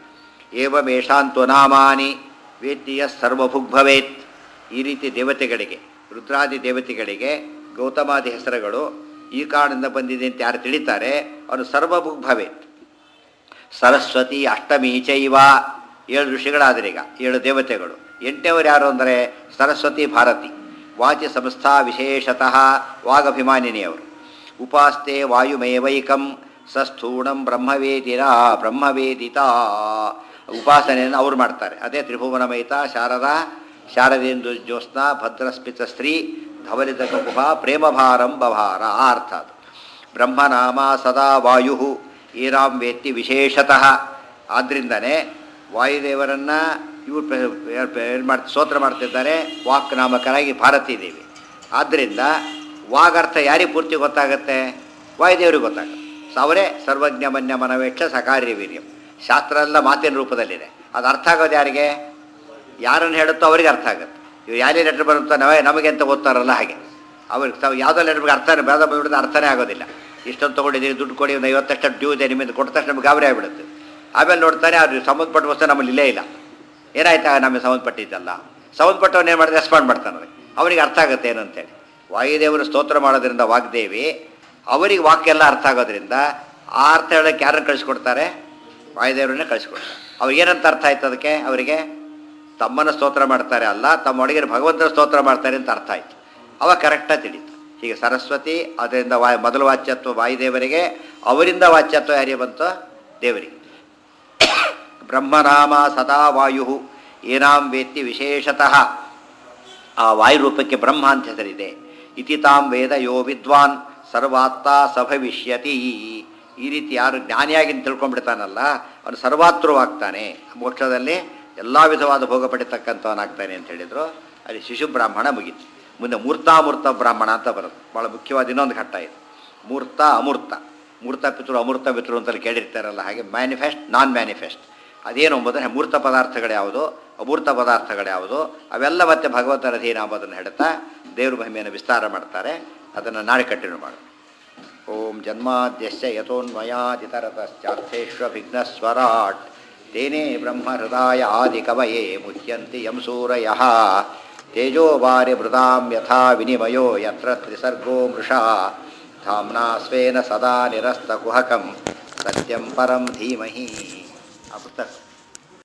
ಏವಮೇಷಾಂತು ನಾಮಾನಿ ವೇದ್ಯ ಸರ್ವಭುಗ್ ಭವೇತ್ ಈ ರೀತಿ ದೇವತೆಗಳಿಗೆ ರುದ್ರಾದಿ ದೇವತೆಗಳಿಗೆ ಗೌತಮಾದಿ ಹೆಸರುಗಳು ಈ ಕಾರಣದಿಂದ ಬಂದಿದೆ ಅಂತ ಯಾರು ತಿಳಿತಾರೆ ಅವನು ಸರ್ವಭುಗ್ ಭವೇತ್ ಸರಸ್ವತಿ ಅಷ್ಟಮಿ ಚೈವ ಏಳು ಋಷಿಗಳಾದರೀಗ ಏಳು ದೇವತೆಗಳು ಎಂಟನೇವರು ಯಾರು ಅಂದರೆ ಸರಸ್ವತಿ ಭಾರತಿ ವಾಚಿ ಸಂಸ್ಥಾ ವಿಶೇಷತಃ ವಾಗಭಿಮಾನಿನಿಯವರು ಉಪಾಸ್ತೆ ವಾಯುಮೇವೈಕಂ ಸಸ್ಥೂಣಂ ಬ್ರಹ್ಮವೇದಿರ ಬ್ರಹ್ಮವೇದಿತ ಉಪಾಸನೆಯನ್ನು ಅವ್ರು ಮಾಡ್ತಾರೆ ಅದೇ ತ್ರಿಭುವನಮಯಿತ ಶಾರದಾ ಶಾರದೇಂದು ಜ್ಯೋತ್ಸ್ನ ಭದ್ರಸ್ಮಿತ ಸ್ತ್ರೀ ಧವಲಿತ ಕಪುಹ ಪ್ರೇಮಭಾರಂ ಬಭಾರ ಆ ಅರ್ಥ ಅದು ಬ್ರಹ್ಮನಾಮ ಸದಾ ವಾಯು ಈರಾಮ್ ವೇತ್ತಿ ವಿಶೇಷತಃ ಆದ್ದರಿಂದನೇ ವಾಯುದೇವರನ್ನು ಇವರು ಏನು ಮಾಡ್ತಾ ಸ್ತೋತ್ರ ಮಾಡ್ತಿದ್ದಾರೆ ವಾಕ್ ನಾಮಕರಾಗಿ ಭಾರತೀ ದೇವಿ ಆದ್ದರಿಂದ ವಾಗರ್ಥ ಯಾರಿಗೆ ಪೂರ್ತಿ ಗೊತ್ತಾಗುತ್ತೆ ವಾಯುದೇವರಿಗೆ ಗೊತ್ತಾಗುತ್ತೆ ಸೊ ಅವರೇ ಸರ್ವಜ್ಞ ಮನ್ಯ ಮನವೇಕ್ಷ ಸಕಾರ್ಯ ವೀರ್ಯಂ ಶಾಸ್ತ್ರ ಎಲ್ಲ ಮಾತಿನ ರೂಪದಲ್ಲಿದೆ ಅದು ಅರ್ಥ ಆಗೋದು ಯಾರಿಗೆ ಯಾರನ್ನು ಹೇಳುತ್ತೋ ಅವರಿಗೆ ಅರ್ಥ ಆಗುತ್ತೆ ಇವ್ರು ಯಾರೇ ಲೆಟ್ರ್ ಬರುತ್ತೋ ನಾವೇ ನಮಗೆ ಅಂತ ಓದ್ತಾರಲ್ಲ ಹಾಗೆ ಅವ್ರಿಗೆ ತಾವು ಯಾವುದೋ ಲೆಟ್ರಿಗೆ ಅರ್ಥನೇ ಬೇದ ಬಿಡೋದು ಅರ್ಥನೇ ಆಗೋದಿಲ್ಲ ಇಷ್ಟೊಂದು ತೊಗೊಂಡಿದ್ದೀರಿ ದುಡ್ಡು ಕೊಡಿ ಒಂದು ಐವತ್ತಷ್ಟು ಡ್ಯೂ ಇದೆ ನಿಮ್ಮಿಂದ ಕೊಟ್ಟ ತಕ್ಷಣ ನಮ್ಗೆ ಗಾಬರಿ ಆಗಿಬಿಡುತ್ತೆ ಆಮೇಲೆ ನೋಡ್ತಾನೆ ಅವ್ರಿಗೆ ಸಂಬಂಧಪಟ್ಟ ವಸ್ತು ನಮ್ಮಲ್ಲಿ ಇಲ್ಲೇ ಇಲ್ಲ ಏನಾಯ್ತಾ ನಮಗೆ ಸಂಬಂಧಪಟ್ಟಿದ್ದಲ್ಲ ಸಂಬಂಧಪಟ್ಟವನು ಏನು ಮಾಡಿದ್ರೆ ರೆಸ್ಪಾಂಡ್ ಮಾಡ್ತಾನೆ ಅದಕ್ಕೆ ಅವನಿಗೆ ಅರ್ಥ ಆಗುತ್ತೆ ಏನು ಅಂತೇಳಿ ವಾಯುದೇವರು ಸ್ತೋತ್ರ ಮಾಡೋದ್ರಿಂದ ವಾಗ್ದೇವಿ ಅವರಿಗೆ ವಾಕ್ಯ ಎಲ್ಲ ಅರ್ಥ ಆಗೋದ್ರಿಂದ ಆ ಅರ್ಥ ಹೇಳೋಕ್ಕೆ ಯಾರನ್ನು ಕಳಿಸ್ಕೊಡ್ತಾರೆ ವಾಯುದೇವರನ್ನೇ ಕಳಿಸ್ಕೊಡ್ತಾರೆ ಅವ್ರಿಗೆ ಏನಂತ ಅರ್ಥ ಆಯ್ತು ಅದಕ್ಕೆ ಅವರಿಗೆ ತಮ್ಮನ ಸ್ತೋತ್ರ ಮಾಡ್ತಾರೆ ಅಲ್ಲ ತಮ್ಮ ಒಳಗಿನ ಭಗವಂತನ ಸ್ತೋತ್ರ ಮಾಡ್ತಾರೆ ಅಂತ ಅರ್ಥ ಆಯ್ತು ಅವಾಗ ಕರೆಕ್ಟಾಗಿ ತಿಳಿತು ಹೀಗೆ ಸರಸ್ವತಿ ಅದರಿಂದ ವಾಯು ಮೊದಲು ವಾಚ್ಯತ್ವ ವಾಯುದೇವರಿಗೆ ಅವರಿಂದ ವಾಚ್ಯತ್ವ ಯಾರಿಗೆ ಬಂತು ದೇವರಿಗೆ ಬ್ರಹ್ಮನಾಮ ಸದಾ ವಾಯು ಏನಾಂ ವೇತ್ತಿ ವಿಶೇಷತಃ ಆ ವಾಯುರೂಪಕ್ಕೆ ಬ್ರಹ್ಮ ಅಂತ ಹೆಸರಿದೆ ಇತಿ ತಾಂ ವೇದ ಯೋ ವಿದ್ವಾನ್ ಸರ್ವಾತ್ತ ಸಭವಿಷ್ಯತಿ ಈ ರೀತಿ ಯಾರು ಜ್ಞಾನಿಯಾಗಿ ಅಂತ ತಿಳ್ಕೊಂಡ್ಬಿಡ್ತಾನಲ್ಲ ಅವನು ಸರ್ವಾತೃವಾಗ್ತಾನೆ ಮೋಕ್ಷದಲ್ಲಿ ಎಲ್ಲ ವಿಧವಾದ ಭೋಗ ಪಡಿತಕ್ಕಂಥವನಾಗ್ತಾನೆ ಅಂತ ಹೇಳಿದರು ಅಲ್ಲಿ ಶಿಶು ಬ್ರಾಹ್ಮಣ ಮುಗೀತು ಮುಂದೆ ಮೂರ್ತಾಮೂರ್ತ ಬ್ರಾಹ್ಮಣ ಅಂತ ಬರುತ್ತೆ ಭಾಳ ಮುಖ್ಯವಾದ ಇನ್ನೊಂದು ಘಟ್ಟ ಇದು ಮೂರ್ತ ಅಮೂರ್ತ ಮೂರ್ತ ಪಿತೃ ಅಮೂರ್ತ ಪಿತೃ ಅಂತಲ್ಲಿ ಕೇಳಿರ್ತಾರಲ್ಲ ಹಾಗೆ ಮ್ಯಾನಿಫೆಸ್ಟ್ ನಾನ್ ಮ್ಯಾನಿಫೆಸ್ಟ್ ಅದೇನು ಎಂಬುದನ್ನು ಮೂರ್ತ ಪದಾರ್ಥಗಳು ಯಾವುದು ಅಮೂರ್ತ ಪದಾರ್ಥಗಳು ಯಾವುದು ಅವೆಲ್ಲ ಮತ್ತೆ ಭಗವಂತನ ಅಧೀನ ಎಂಬುದನ್ನು ಹೇಳ್ತಾ ದೇವ್ರ ಮಹಿಮೆಯನ್ನು ವಿಸ್ತಾರ ಮಾಡ್ತಾರೆ ಅದನ್ನು ನಾಳೆ ಕಂಟಿನ್ಯೂ ಮಾಡೋಣ ಓಂ ಜನ್ಮಾದ್ಯಸ್ಯ ಯಥೋನ್ಮಯಾದಿತರತಶ್ಚಾರ್ಥೇಷ್ವಭಿಘ್ನಸ್ವರಾಟ್ ತೇನೇ ಬ್ರಹ್ಮಹೃದಾಯ ಆದಿಕವಯೇ ಮುಹ್ಯಂತಿ ಯಂ ಸೂರಯಃ ತೇಜೋವಾರಿ ಮೃದಾಂ ಯಥಾ ವಿನಿಮಯೋ ಯತ್ರ ತ್ರಿಸರ್ಗೋ ಮೃಷಾ ಧಾಮ್ನಾ ಸ್ವೇನ ಸದಾ ನಿರಸ್ತಕುಹಕಂ ಸತ್ಯಂ ಪರಂ ಧೀಮಹಿ ಆ ಪುಸ್ತಕ